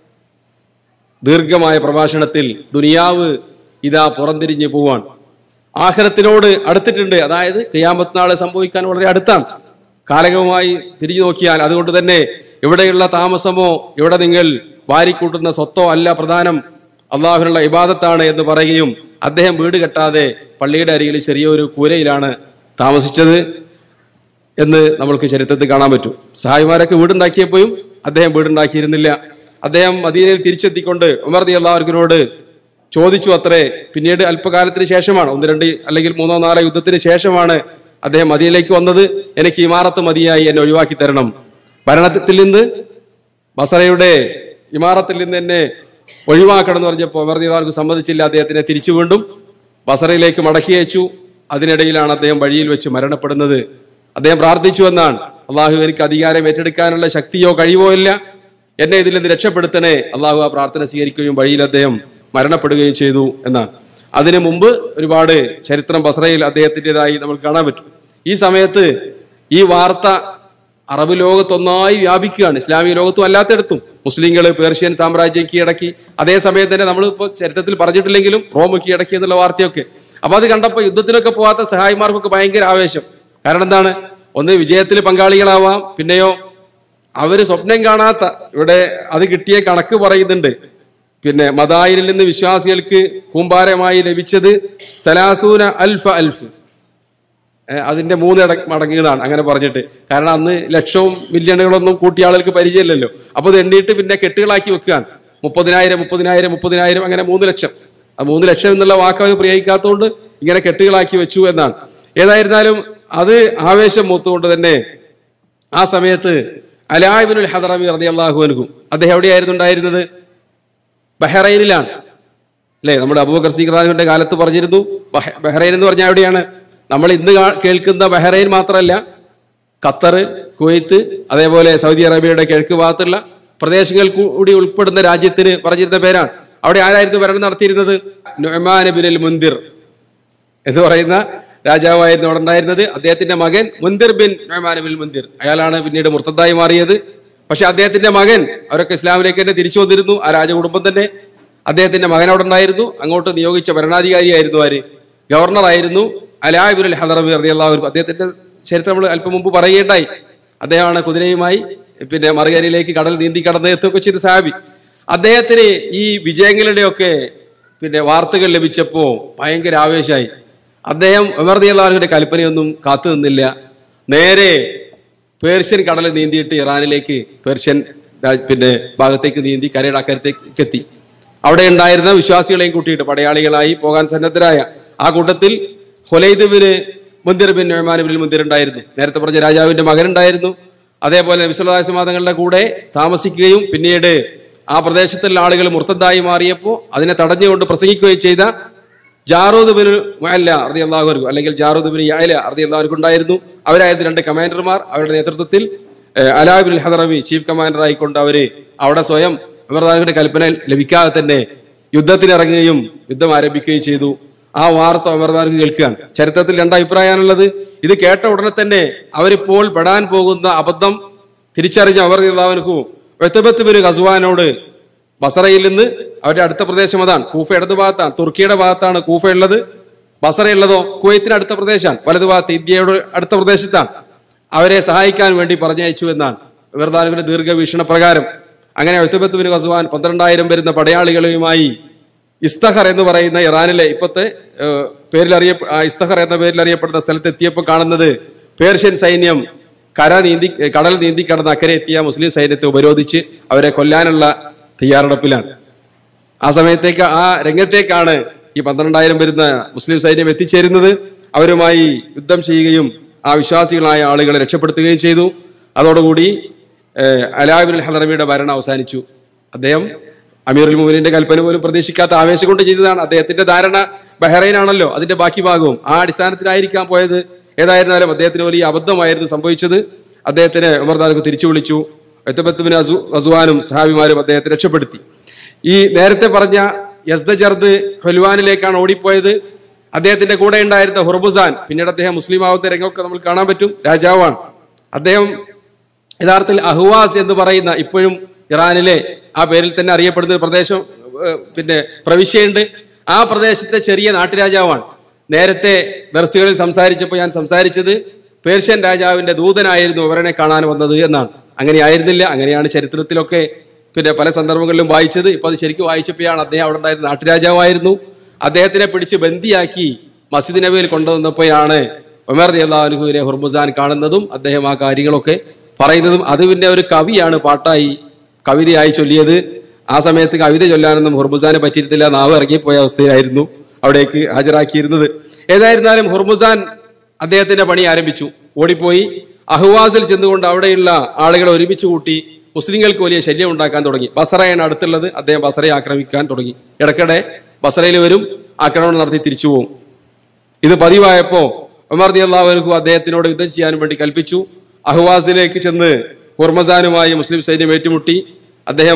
ദീർഘമായ പ്രഭാഷണത്തിൽ ദുനിയാവ് ഇതാ പുറംതിരിഞ്ഞു പോവാൻ ആഖിറത്തിനോട് അടുത്തിട്ടുണ്ട് അതായത് ഖിയാമത്ത് നാളെ സംഭവിക്കാൻ വളരെ അടുത്താണ് കാലകവുമായി തിരിഞ്ഞു നോക്കിയാൽ അതുകൊണ്ട് തന്നെ ഇവിടെയുള്ള താമസമോ ഇവിടെ നിങ്ങൾ വാരിക്കൂട്ടുന്ന സ്വത്തോ അല്ല പ്രധാനം അള്ളാഹുനുള്ള ഇബാദത്താണ് എന്ന് പറയുകയും അദ്ദേഹം വീട് കെട്ടാതെ പള്ളിയുടെ അരികിൽ ചെറിയൊരു കൂരയിലാണ് താമസിച്ചത് എന്ന് നമ്മൾക്ക് ചരിത്രത്തിൽ കാണാൻ പറ്റും സഹായിമാരൊക്കെ വീടുണ്ടാക്കിയപ്പോഴും അദ്ദേഹം വീടുണ്ടാക്കിയിരുന്നില്ല അദ്ദേഹം മദീനയിൽ തിരിച്ചെത്തിക്കൊണ്ട് ഉമർ ദി അള്ളാഹുവിനോട് ചോദിച്ചു അത്രേ പിന്നീട് അല്പകാലത്തിന് ശേഷമാണ് ഒന്ന് രണ്ട് അല്ലെങ്കിൽ മൂന്നോ നാലോ യുദ്ധത്തിന് ശേഷമാണ് അദ്ദേഹം മദീനയിലേക്ക് വന്നത് എനിക്ക് ഇമാറത്ത് മതിയായി എന്നെ ഒഴിവാക്കി തരണം ഭരണത്തിൽ നിന്ന് ബസറയുടെ ഇമാറത്തിൽ നിന്ന് എന്നെ ഒഴിവാക്കണം എന്ന് പറഞ്ഞപ്പോൾ ഉമർ ദീദാർക്ക് സമ്മതിച്ചില്ല അദ്ദേഹത്തിനെ തിരിച്ചു വീണ്ടും ബസറയിലേക്ക് മടക്കി അയച്ചു അതിനിടയിലാണ് അദ്ദേഹം വഴിയിൽ വെച്ച് മരണപ്പെടുന്നത് അദ്ദേഹം പ്രാർത്ഥിച്ചു എന്നാണ് അള്ളാഹു എനിക്ക് അധികാരം ഏറ്റെടുക്കാനുള്ള ശക്തിയോ കഴിവോ ഇല്ല എന്നെ ഇതിൽ നിന്ന് രക്ഷപ്പെടുത്തണേ അള്ളാഹു ആ പ്രാർത്ഥന സ്വീകരിക്കുകയും വഴിയിൽ അദ്ദേഹം മരണപ്പെടുകയും ചെയ്തു എന്നാണ് അതിനു മുമ്പ് ഒരുപാട് ചരിത്രം ബസറയിൽ അദ്ദേഹത്തിൻ്റെതായി നമുക്ക് കാണാൻ പറ്റും ഈ സമയത്ത് ഈ വാർത്ത അറബ് ലോകത്തൊന്നായി വ്യാപിക്കുകയാണ് ഇസ്ലാമിക ലോകത്തും അല്ലാത്തടത്തും മുസ്ലിങ്ങൾ പേർഷ്യൻ സാമ്രാജ്യം കീഴടക്കി അതേ സമയത്ത് തന്നെ നമ്മൾ ഇപ്പോൾ ചരിത്രത്തിൽ പറഞ്ഞിട്ടില്ലെങ്കിലും റോം കീഴടക്കി എന്നുള്ള വാർത്തയൊക്കെ അപ്പൊ അത് കണ്ടപ്പോൾ യുദ്ധത്തിനൊക്കെ പോകാത്ത സഹായിമാർക്കൊക്കെ ഭയങ്കര ആവേശം കാരണം എന്താണ് ഒന്ന് വിജയത്തിൽ പങ്കാളികളാവാം പിന്നെയോ അവര് സ്വപ്നം കാണാത്ത ഇവിടെ അത് കിട്ടിയ കണക്ക് പറയുന്നുണ്ട് പിന്നെ മദായിരിൽ നിന്ന് വിശ്വാസികൾക്ക് കൂമ്പാരമായി ലഭിച്ചത് സലാസൂന അൽഫ അൽഫ് ഏ, അതിന്റെ മൂന്ന് ഇട- മടങ്ങുന്നതാണ് അങ്ങനെ പറഞ്ഞിട്ട് കാരണം അന്ന് ലക്ഷവും മില്യണുകളൊന്നും കൂട്ടിയ ആളുകൾക്ക് പരിചയമില്ലല്ലോ അപ്പൊ ഇത് എണ്ണീട്ട് പിന്നെ കെട്ടുകളാക്കി വെക്കുകയാണ് മുപ്പതിനായിരം മുപ്പതിനായിരം മുപ്പതിനായിരം അങ്ങനെ മൂന്ന് ലക്ഷം ആ മൂന്ന് ലക്ഷം എന്നുള്ള വാക്ക് അവർ പ്രയോഗിക്കാത്തതുകൊണ്ട് ഇങ്ങനെ കെട്ടുകളാക്കി വെച്ചു എന്നാണ് ഏതായിരുന്നാലും അത് ആവേശം മൂത്തുകൊണ്ട് തന്നെ ആ സമയത്ത് അലാബിനുൽ ഹദറബി റളിയല്ലാഹു അൻഹു അദ്ദേഹം എവിടെയായിരുന്നു ഉണ്ടായിരുന്നത് ബഹ്റൈനിലാണ് അല്ലേ നമ്മുടെ അബൂബക്കർ സീഖ്റാനുവിന്റെ കാലത്ത് പറഞ്ഞിരുന്നു ബഹ- ബഹ്റൈൻ എന്ന് പറഞ്ഞാൽ എവിടെയാണ് നമ്മൾ ഇന്ന് കാ- കേൾക്കുന്ന ബഹ്റൈൻ മാത്രമല്ല ഖത്തർ കുവൈത്ത് അതേപോലെ സൗദി അറേബ്യയുടെ കിഴക്ക് ഭാഗത്തുള്ള പ്രദേശങ്ങൾ കൂടി ഉൾപ്പെടുന്ന രാജ്യത്തിന് പറഞ്ഞിരുന്ന പേരാണ് അവിടെ ആരായിരുന്നു ഭരണം നടത്തിയിരുന്നത് നുഅ്മാൻ ബിൻ മുന്തിർ എന്ന് പറയുന്ന രാജാവായിരുന്നു അവിടെ ഉണ്ടായിരുന്നത് അദ്ദേഹത്തിന്റെ മകൻ Mundhir bin Numan bin Mundhir അയാളാണ് പിന്നീട് മുർത്തദ്ദായി മാറിയത് പക്ഷെ അദ്ദേഹത്തിന്റെ മകൻ അവരൊക്കെ ഇസ്ലാമിലേക്ക് തന്നെ തിരിച്ചു വന്നിരുന്നു ആ രാജകുടുംബം തന്നെ അദ്ദേഹത്തിന്റെ മകൻ അവിടെ ഉണ്ടായിരുന്നു അങ്ങോട്ട് നിയോഗിച്ച ഭരണാധികാരിയായിരുന്നു ആര് ഗവർണർ ആയിരുന്നു അലാബിൻ ഹദറബി റളിയല്ലാഹു അദ്ദേഹത്തിന്റെ ചരിത്രം നമ്മൾ അല്പം മുമ്പ് പറയുകയുണ്ടായി അദ്ദേഹമാണ് കുതിരയുമായി പിന്നെ മറുകരയിലേക്ക് കടൽ നീന്തി കടന്ന് എത്തുകയൊക്കെ ചെയ്ത സാബി അദ്ദേഹത്തിന് ഈ വിജയങ്ങളുടെയൊക്കെ പിന്നെ വാർത്തകൾ ലഭിച്ചപ്പോ ഭയങ്കര ആവേശമായി അദ്ദേഹം ഉമർ ദിയല്ലാഹുവിന്റെ കൽപ്പനയൊന്നും കാത്തു നിന്നില്ല നേരെ പേർഷ്യൻ കടൽ നീന്തിയിട്ട് ഇറാനിലേക്ക് പേർഷ്യൻ രാ- പിന്നെ ഭാഗത്തേക്ക് നീന്തി കരയുടെ അക്കരത്തേക്ക് എത്തി അവിടെ ഉണ്ടായിരുന്ന വിശ്വാസികളെയും കൂട്ടിയിട്ട് പടയാളികളായി പോകാൻ സന്നദ്ധരായ ആ കൂട്ടത്തിൽ Hulaid bin Mundhir bin Numan bin Mundhir ഉണ്ടായിരുന്നു നേരത്തെ പറഞ്ഞ രാജാവിന്റെ മകനുണ്ടായിരുന്നു അതേപോലെ വിശ്വദാസമാതങ്ങളുടെ കൂടെ താമസിക്കുകയും പിന്നീട് ആ പ്രദേശത്തുള്ള ആളുകൾ മുർത്തദ്ദായി മാറിയപ്പോൾ അതിനെ തടഞ്ഞുകൊണ്ട് പ്രസംഗിക്കുകയും ചെയ്ത ജാറൂദ് ബിൻ മുഅല്ല അർദി അള്ളാഹുർക്കും അല്ലെങ്കിൽ ജാറൂദ് ബിൻ യാല അർദി അള്ളാഹുർക്കും ഉണ്ടായിരുന്നു അവരായിരുന്നു രണ്ട് കമാൻഡർമാർ അവരുടെ നേതൃത്വത്തിൽ ഏഹ്, അലാ ബിൻ ഹദറമി ചീഫ് കമാൻഡർ ആയിക്കൊണ്ട് അവര് അവിടെ സ്വയം അമർദാനുവിന്റെ കൽപ്പന ലഭിക്കാതെ തന്നെ യുദ്ധത്തിനിറങ്ങുകയും യുദ്ധം ആരംഭിക്കുകയും ചെയ്തു ആ വാർത്ത അമർദാനുക്ക് കേൾക്കുകയാണ് ചരിത്രത്തിൽ രണ്ട് അഭിപ്രായമാണുള്ളത് ഇത് കേട്ട ഉടനെ തന്നെ അവരിപ്പോൾ പെടാൻ പോകുന്ന അബദ്ധം തിരിച്ചറിഞ്ഞ അവർ അള്ളാഹുനക്കും വെത്തബത്ത് ബിൻ ഖസുവാനോട് ബസറയിൽ നിന്ന് അവരുടെ അടുത്ത പ്രദേശം അതാണ് കൂഫ ഇടതു ഭാഗത്താണ് തുർക്കിയുടെ ഭാഗത്താണ് കൂഫ ഉള്ളത് ബസറയുള്ളതോ കുവൈത്തിന് അടുത്ത പ്രദേശമാണ് വലതു ഭാഗത്ത് ഇന്ത്യയുടെ അടുത്ത പ്രദേശത്താണ് അവരെ സഹായിക്കാൻ വേണ്ടി പറഞ്ഞയച്ചു എന്നാണ് വെറുതാനുവിന്റെ ദീർഘവീക്ഷണ പ്രകാരം അങ്ങനെ ഒത്തുബത്ത് ബിൻ ഖസുവാൻ പന്ത്രണ്ടായിരം വരുന്ന പടയാളികളുമായി ഇസ്തഹർ എന്ന് പറയുന്ന ഇറാനിലെ ഇപ്പത്തെ ഏഹ്, പേരിൽ അറിയ ആ ഇസ്തഹർ എന്ന പേരിൽ അറിയപ്പെടുന്ന സ്ഥലത്ത് എത്തിയപ്പോൾ കാണുന്നത് പേർഷ്യൻ സൈന്യം കര നീന്തി കടൽ നീന്തി കടന്ന് അക്കരെ എത്തിയ മുസ്ലിം സൈന്യത്തെ ഉപരോധിച്ച് അവരെ കൊല്ലാനുള്ള തയ്യാറെടുപ്പിലാണ് ആ സമയത്തേക്ക് ആ രംഗത്തേക്കാണ് ഈ പന്ത്രണ്ടായിരം വരുന്ന മുസ്ലിം സൈന്യം എത്തിച്ചേരുന്നത് അവരുമായി യുദ്ധം ചെയ്യുകയും ആ വിശ്വാസികളായ ആളുകളെ രക്ഷപ്പെടുത്തുകയും ചെയ്തു അതോടുകൂടി ഏഹ്, അലാബിൻ ഹദറമിയുടെ ഭരണം അവസാനിച്ചു അദ്ദേഹം അമീറുൽ മുമിനിന്റെ കൽപ്പന പോലും പ്രതീക്ഷിക്കാത്ത ആവേശം കൊണ്ട് ചെയ്തതാണ് അദ്ദേഹത്തിന്റെ ധാരണ ബഹ്റൈൻ ആണല്ലോ അതിന്റെ ബാക്കി ഭാഗവും ആ അടിസ്ഥാനത്തിലായിരിക്കാം പോയത് ഏതായിരുന്നാലും അദ്ദേഹത്തിന് വലിയ അബദ്ധമായിരുന്നു സംഭവിച്ചത് അദ്ദേഹത്തിന് ഉമർദാനക്ക് തിരിച്ചു വിളിച്ചു എത്തബത്തുബിൻ അസു അസുവാനും സഹാബിമാരും അദ്ദേഹത്തെ രക്ഷപ്പെടുത്തി ഈ നേരത്തെ പറഞ്ഞ യസ്ദജർദ് ഹൊൽവാനിലേക്കാണ് ഓടിപ്പോയത് അദ്ദേഹത്തിന്റെ കൂടെ ഉണ്ടായിരുന്ന ഹുർബുസാൻ പിന്നീട് അദ്ദേഹം മുസ്ലിം ആവുന്ന രംഗമൊക്കെ നമ്മൾ കാണാൻ പറ്റും രാജാവാണ് അദ്ദേഹം യഥാർത്ഥത്തിൽ അഹ്വാസ് എന്ന് പറയുന്ന ഇപ്പോഴും ഇറാനിലെ ആ പേരിൽ തന്നെ അറിയപ്പെടുന്ന ഒരു പ്രദേശം ഏഹ്, പിന്നെ പ്രവിശ്യയുണ്ട് ആ പ്രദേശത്തെ ചെറിയ നാട്ടുരാജാവാണ് നേരത്തെ ദർസുകളിൽ സംസാരിച്ചപ്പോൾ ഞാൻ സംസാരിച്ചത് പേർഷ്യൻ രാജാവിന്റെ ദൂതനായിരുന്നു അവരനെ കാണാൻ വന്നത് എന്നാണ് അങ്ങനെ ആയിരുന്നില്ല അങ്ങനെയാണ് ചരിത്രത്തിലൊക്കെ പിന്നെ പല സന്ദർഭങ്ങളിലും വായിച്ചത് ഇപ്പൊ അത് ശരിക്കും വായിച്ചപ്പോഴാണ് അദ്ദേഹം അവിടെ ഉണ്ടായിരുന്ന നാട്ടുരാജാവായിരുന്നു അദ്ദേഹത്തിനെ പിടിച്ച് ബന്ദിയാക്കി മസ്ജിദ് നബിയിൽ കൊണ്ടുവന്നപ്പോഴാണ് ഉമർ അള്ളാഹുവിനെ ഹുർമുസാൻ കാണുന്നതും അദ്ദേഹം ആ കാര്യങ്ങളൊക്കെ പറയുന്നതും അത് പിന്നെ ഒരു കവിയാണ് പാട്ടായി കവിതയായി ചൊല്ലിയത് ആ സമയത്ത് കവിത ചൊല്ലാനൊന്നും ഹുർമുസാനെ പറ്റിയിരുന്നില്ല നാവ് ഇറങ്ങിപ്പോയ അവസ്ഥയായിരുന്നു അവിടേക്ക് ഹാജരാക്കിയിരുന്നത് ഏതായിരുന്നാലും ഹുർമുസാൻ അദ്ദേഹത്തിന്റെ പണി ആരംഭിച്ചു ഓടിപ്പോയി അഹ്വാസിൽ ചെന്നുകൊണ്ട് അവിടെയുള്ള ആളുകളെ ഒരുമിച്ച് കൂട്ടി മുസ്ലിങ്ങൾക്ക് വലിയ ശല്യം ഉണ്ടാക്കാൻ തുടങ്ങി ബസറയാണ് അടുത്തുള്ളത് അദ്ദേഹം ബസറയെ ആക്രമിക്കാൻ തുടങ്ങി ഇടയ്ക്കിടെ ബസറയിൽ വരും ആക്രമണം നടത്തി തിരിച്ചു പോകും ഇത് പതിവായപ്പോ ഉമർ ദി അള്ളാഹുനു അദ്ദേഹത്തിനോട് യുദ്ധം ചെയ്യാൻ വേണ്ടി കൽപ്പിച്ചു അഹ്വാസിലേക്ക് ചെന്ന് ഹുർമസാനുമായി മുസ്ലിം സൈന്യം ഏറ്റുമുട്ടി അദ്ദേഹം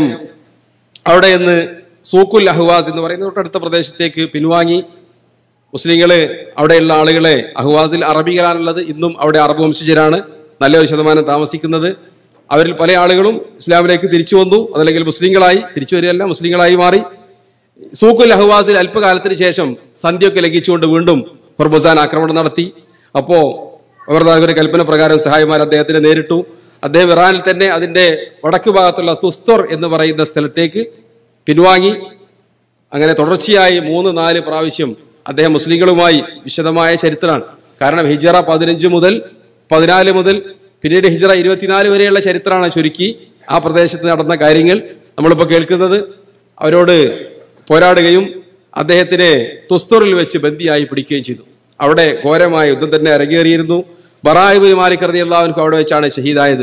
അവിടെ നിന്ന് സൂക്കുൽ അഹ്വാസ് എന്ന് പറയുന്ന തൊട്ടടുത്ത പ്രദേശത്തേക്ക് പിൻവാങ്ങി മുസ്ലിങ്ങള് അവിടെയുള്ള ആളുകളെ അഹ്വാസിൽ അറബികളാണുള്ളത് ഇന്നും അവിടെ അറബ് വംശജരാണ് നല്ലൊരു ശതമാനം താമസിക്കുന്നത് അവരിൽ പല ആളുകളും ഇസ്ലാമിലേക്ക് തിരിച്ചു വന്നു അതല്ലെങ്കിൽ മുസ്ലിങ്ങളായി തിരിച്ചു വരികയല്ല മുസ്ലിങ്ങളായി മാറി സൂക്കുൽ അഹ്വാസിൽ അല്പകാലത്തിന് ശേഷം സന്ധ്യയൊക്കെ ലംഘിച്ചുകൊണ്ട് വീണ്ടും ഹുർബുസാൻ ആക്രമണം നടത്തി അപ്പോ അമർദാഗുരുടെ കൽപ്പന പ്രകാരം സഹായിമാർ അദ്ദേഹത്തിനെ നേരിട്ടു അദ്ദേഹം ഇറാനിൽ തന്നെ അതിന്റെ വടക്ക് ഭാഗത്തുള്ള തുസ്തോർ എന്ന് പറയുന്ന സ്ഥലത്തേക്ക് പിൻവാങ്ങി അങ്ങനെ തുടർച്ചയായി മൂന്ന് നാല് പ്രാവശ്യം അദ്ദേഹം മുസ്ലിങ്ങളുമായി വിശദമായ ചരിത്രമാണ് കാരണം ഹിജറ പതിനഞ്ച് മുതൽ പതിനാല് മുതൽ പിന്നീട് ഹിജറ ഇരുപത്തിനാല് വരെയുള്ള ചരിത്രമാണ് ചുരുക്കി ആ പ്രദേശത്ത് നടന്ന കാര്യങ്ങൾ നമ്മളിപ്പോൾ കേൾക്കുന്നത് അവരോട് പോരാടുകയും അദ്ദേഹത്തിനെ തുസ്തൂറിൽ വെച്ച് ബന്ദിയായി പിടിക്കുകയും ചെയ്തു അവിടെ ഘോരമായ യുദ്ധം തന്നെ അരങ്ങേറിയിരുന്നു ബറാഹിബിൻ മാലിക് റതി അള്ളാഹുനക്ക് അവിടെ വെച്ചാണ് ഷഹീദായത്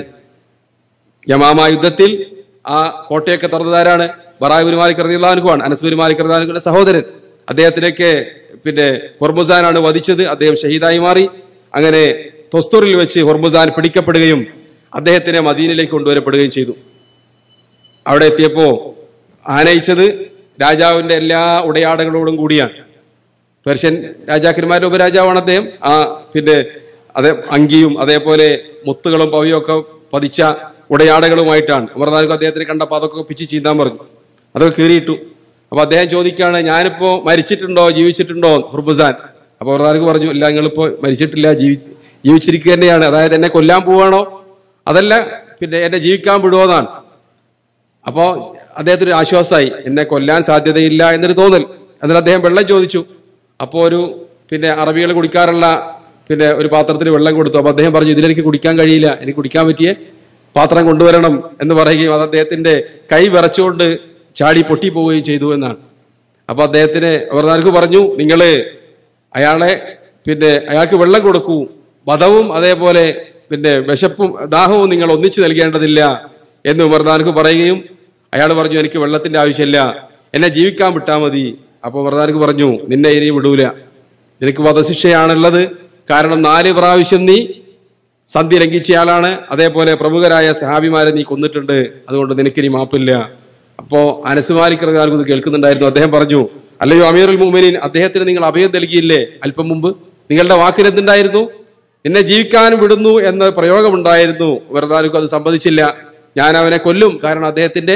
യമാമ യുദ്ധത്തിൽ ആ കോട്ടയൊക്കെ തുറന്നതാരാണ് ബറാഹിബിൻ മാലിക് റതിയുള്ളാനുക്കുമാണ് അനസ്ബിൻ മാലിക് റദിയുള്ളാനുവിന്റെ സഹോദരൻ അദ്ദേഹത്തിനൊക്കെ പിന്നെ ഹൊർമുസാനാണ് വധിച്ചത് അദ്ദേഹം ഷഹീദായി മാറി അങ്ങനെ തൊസ്തൂറിൽ വെച്ച് ഹൊർമുസാൻ പിടിക്കപ്പെടുകയും അദ്ദേഹത്തിനെ മദീനിലേക്ക് കൊണ്ടുവരപ്പെടുകയും ചെയ്തു അവിടെ എത്തിയപ്പോ ആനയിച്ചത് രാജാവിന്റെ എല്ലാ ഉടയാടകളോടും കൂടിയാണ് പേർഷ്യൻ രാജാക്കന്മാരുടെ ഉപരാജാവാണ് അദ്ദേഹം ആ പിന്നെ അതേ അങ്കിയും അതേപോലെ മുത്തുകളും പവിയും ഒക്കെ പതിച്ച ഉടയാടകളുമായിട്ടാണ് അമർനാഥ് അദ്ദേഹത്തിനെ കണ്ടപ്പോൾ അതൊക്കെ പിച്ച് ചീന്താൻ പറഞ്ഞു അതൊക്കെ കീറിയിട്ടു അപ്പൊ അദ്ദേഹം ചോദിക്കാണ് ഞാനിപ്പോ മരിച്ചിട്ടുണ്ടോ ജീവിച്ചിട്ടുണ്ടോ ഹുർബുസാൻ അപ്പൊ അമർനാഥ് പറഞ്ഞു ഇല്ല നിങ്ങളിപ്പോ മരിച്ചിട്ടില്ല ജീവി ജീവിച്ചിരിക്കുക തന്നെയാണ് അതായത് എന്നെ കൊല്ലാൻ പോവാണോ അതല്ല പിന്നെ എന്നെ ജീവിക്കാൻ വിടുവോന്നാണ് അപ്പോ അദ്ദേഹത്തിന് ഒരു ആശ്വാസമായി എന്നെ കൊല്ലാൻ സാധ്യതയില്ല എന്നൊരു തോന്നൽ എന്നിട്ട് അദ്ദേഹം വെള്ളം ചോദിച്ചു അപ്പോൾ ഒരു പിന്നെ അറബികൾ കുടിക്കാറുള്ള പിന്നെ ഒരു പാത്രത്തിൽ വെള്ളം കൊടുത്തു അപ്പൊ അദ്ദേഹം പറഞ്ഞു ഇതിലെനിക്ക് കുടിക്കാൻ കഴിയില്ല എനിക്ക് കുടിക്കാൻ പറ്റിയ പാത്രം കൊണ്ടുവരണം എന്ന് പറയുകയും അത് അദ്ദേഹത്തിന്റെ കൈ വിറച്ചുകൊണ്ട് ചാടി പൊട്ടിപ്പോവുകയും ചെയ്തു എന്നാണ് അപ്പൊ അദ്ദേഹത്തിന് അവർനാർക്ക് പറഞ്ഞു നിങ്ങള് അയാളെ പിന്നെ അയാൾക്ക് വെള്ളം കൊടുക്കൂ വധവും അതേപോലെ പിന്നെ വിശപ്പും ദാഹവും നിങ്ങൾ ഒന്നിച്ചു നൽകേണ്ടതില്ല എന്ന് ഉമർദാനക്ക് പറയുകയും അയാൾ പറഞ്ഞു എനിക്ക് വെള്ളത്തിന്റെ ആവശ്യമില്ല എന്നെ ജീവിക്കാൻ വിട്ടാൽ മതി അപ്പോൾ ഉമർദാനക്ക് പറഞ്ഞു നിന്നെ ഇനി വിടൂല നിനക്ക് വധശിക്ഷയാണുള്ളത് കാരണം നാല് പ്രാവശ്യം നീ സന്ധി ലംഘിച്ചയാളാണ് അതേപോലെ പ്രമുഖരായ സഹാബിമാരെ നീ കൊന്നിട്ടുണ്ട് അതുകൊണ്ട് നിനക്കിനി മാപ്പില്ല അപ്പോ അനസ് മാലിക് റളിയല്ലാഹു അൻഹു ഇത് കേൾക്കുന്നുണ്ടായിരുന്നു അദ്ദേഹം പറഞ്ഞു അല്ലയോ അമീറുൽ മുഅ്മിനീൻ അദ്ദേഹത്തിന് നിങ്ങൾ അഭയം നൽകിയില്ലേ അല്പം മുമ്പ് നിങ്ങളുടെ വാക്കിൽ എന്തുണ്ടായിരുന്നു നിന്നെ ജീവിക്കാൻ വിടുന്നു എന്ന പ്രയോഗമുണ്ടായിരുന്നു വെറുതാനും അത് സംബന്ധിച്ചില്ല ഞാൻ അവനെ കൊല്ലും കാരണം അദ്ദേഹത്തിന്റെ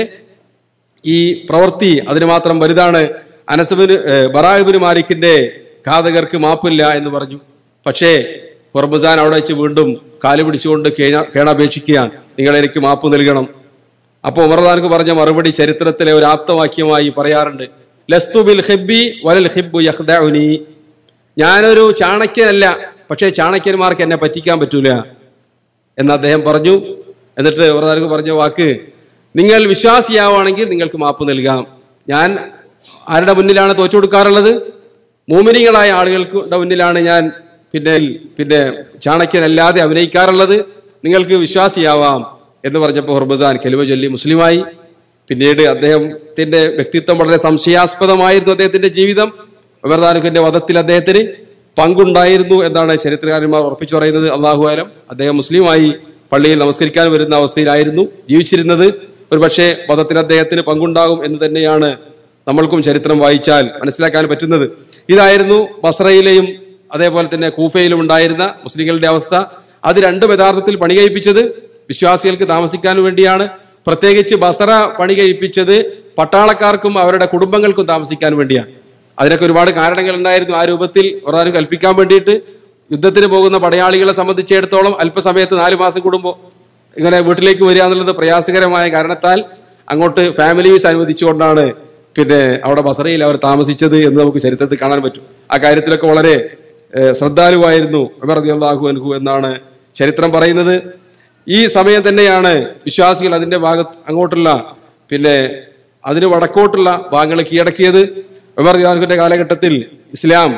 ഈ പ്രവൃത്തി അതിന് മാത്രം വലുതാണ് അനസബിന് ബറാഹിബിന് മാലിക്കിന്റെ ഘാതകർക്ക് മാപ്പില്ല എന്ന് പറഞ്ഞു പക്ഷേ ഹുർബുസാൻ അവിടെ വെച്ച് വീണ്ടും കാല് പിടിച്ചുകൊണ്ട് കേണ- കേണപേക്ഷിക്കുകയാണ് നിങ്ങൾ എനിക്ക് മാപ്പ് നൽകണം അപ്പോൾ ഉമർദാനക്ക് പറഞ്ഞ മറുപടി ചരിത്രത്തിലെ ഒരു ആപ്തവാക്യമായി പറയാറുണ്ട് ലസ്തു ബിൽ ഹിബ്ബി വലൽ ഹിബ്ബു യഖ്ദഉനി ഞാനൊരു ചാണക്യനല്ല പക്ഷേ ചാണക്യന്മാർക്ക് എന്നെ പറ്റിക്കാൻ പറ്റൂല എന്ന് അദ്ദേഹം പറഞ്ഞു എന്നിട്ട് ഉമർദാനക്ക് പറഞ്ഞ വാക്ക് നിങ്ങൾ വിശ്വാസിയാവുകയാണെങ്കിൽ നിങ്ങൾക്ക് മാപ്പ് നൽകാം ഞാൻ ആരുടെ മുന്നിലാണ് തോറ്റു കൊടുക്കാറുള്ളത് മൂമിനികളായ ആളുകൾക്ക് മുന്നിലാണ് ഞാൻ പിന്നെ പിന്നെ ചാണക്യനല്ലാതെ അഭിനയിക്കാറുള്ളത് നിങ്ങൾക്ക് വിശ്വാസിയാവാം എന്ന് പറഞ്ഞപ്പോൾ ഹുർബസാൻ കെലുവ ചൊല്ലി മുസ്ലിമായി പിന്നീട് അദ്ദേഹത്തിന്റെ വ്യക്തിത്വം വളരെ സംശയാസ്പദമായിരുന്നു അദ്ദേഹത്തിന്റെ ജീവിതം ഉമർദാനുഖിന്റെ വധത്തിൽ അദ്ദേഹത്തിന് പങ്കുണ്ടായിരുന്നു എന്നാണ് ചരിത്രകാരന്മാർ ഉറപ്പിച്ചു പറയുന്നത് അള്ളാഹു ആലം അദ്ദേഹം മുസ്ലിമായി പള്ളിയിൽ നമസ്കരിക്കാൻ വരുന്ന അവസ്ഥയിലായിരുന്നു ജീവിച്ചിരുന്നത് ഒരുപക്ഷെ വധത്തിൽ അദ്ദേഹത്തിന് പങ്കുണ്ടാകും എന്ന് തന്നെയാണ് നമ്മൾക്കും ചരിത്രം വായിച്ചാൽ മനസ്സിലാക്കാൻ പറ്റുന്നത് ഇതായിരുന്നു ബസ്രയിലെയും അതേപോലെ തന്നെ കൂഫയിലും ഉണ്ടായിരുന്ന മുസ്ലിങ്ങളുടെ അവസ്ഥ അത് രണ്ടും യഥാർത്ഥത്തിൽ പണി കഴിപ്പിച്ചത് വിശ്വാസികൾക്ക് താമസിക്കാൻ വേണ്ടിയാണ് പ്രത്യേകിച്ച് ബസറ പണി കഴിപ്പിച്ചത് പട്ടാളക്കാർക്കും അവരുടെ കുടുംബങ്ങൾക്കും താമസിക്കാൻ വേണ്ടിയാണ് അതിനൊക്കെ ഒരുപാട് കാരണങ്ങൾ ഉണ്ടായിരുന്നു ആ രൂപത്തിൽ ഒരാളും കൽപ്പിക്കാൻ വേണ്ടിയിട്ട് യുദ്ധത്തിന് പോകുന്ന പടയാളികളെ സംബന്ധിച്ചിടത്തോളം അല്പസമയത്ത് നാല് മാസം കൂടുമ്പോൾ ഇങ്ങനെ വീട്ടിലേക്ക് വരിക എന്നുള്ളത് പ്രയാസകരമായ കാരണത്താൽ അങ്ങോട്ട് ഫാമിലി വീസ് അനുവദിച്ചുകൊണ്ടാണ് പിന്നെ അവിടെ ബസറയിൽ അവർ താമസിച്ചത് എന്ന് നമുക്ക് ചരിത്രത്തിൽ കാണാൻ പറ്റും ആ കാര്യത്തിലൊക്കെ വളരെ ഏഹ്, ശ്രദ്ധാലുവായിരുന്നു ഉമർ റളിയല്ലാഹു അൻഹു എന്നാണ് ചരിത്രം പറയുന്നത് ഈ സമയം തന്നെയാണ് വിശ്വാസികൾ അതിന്റെ ഭാഗത്ത് അങ്ങോട്ടുള്ള പിന്നെ അതിന് വടക്കോട്ടുള്ള ഭാഗങ്ങൾ കീഴടക്കിയത് ഉമർ റളിയല്ലാഹുവിന്റെ കാലഘട്ടത്തിൽ ഇസ്ലാം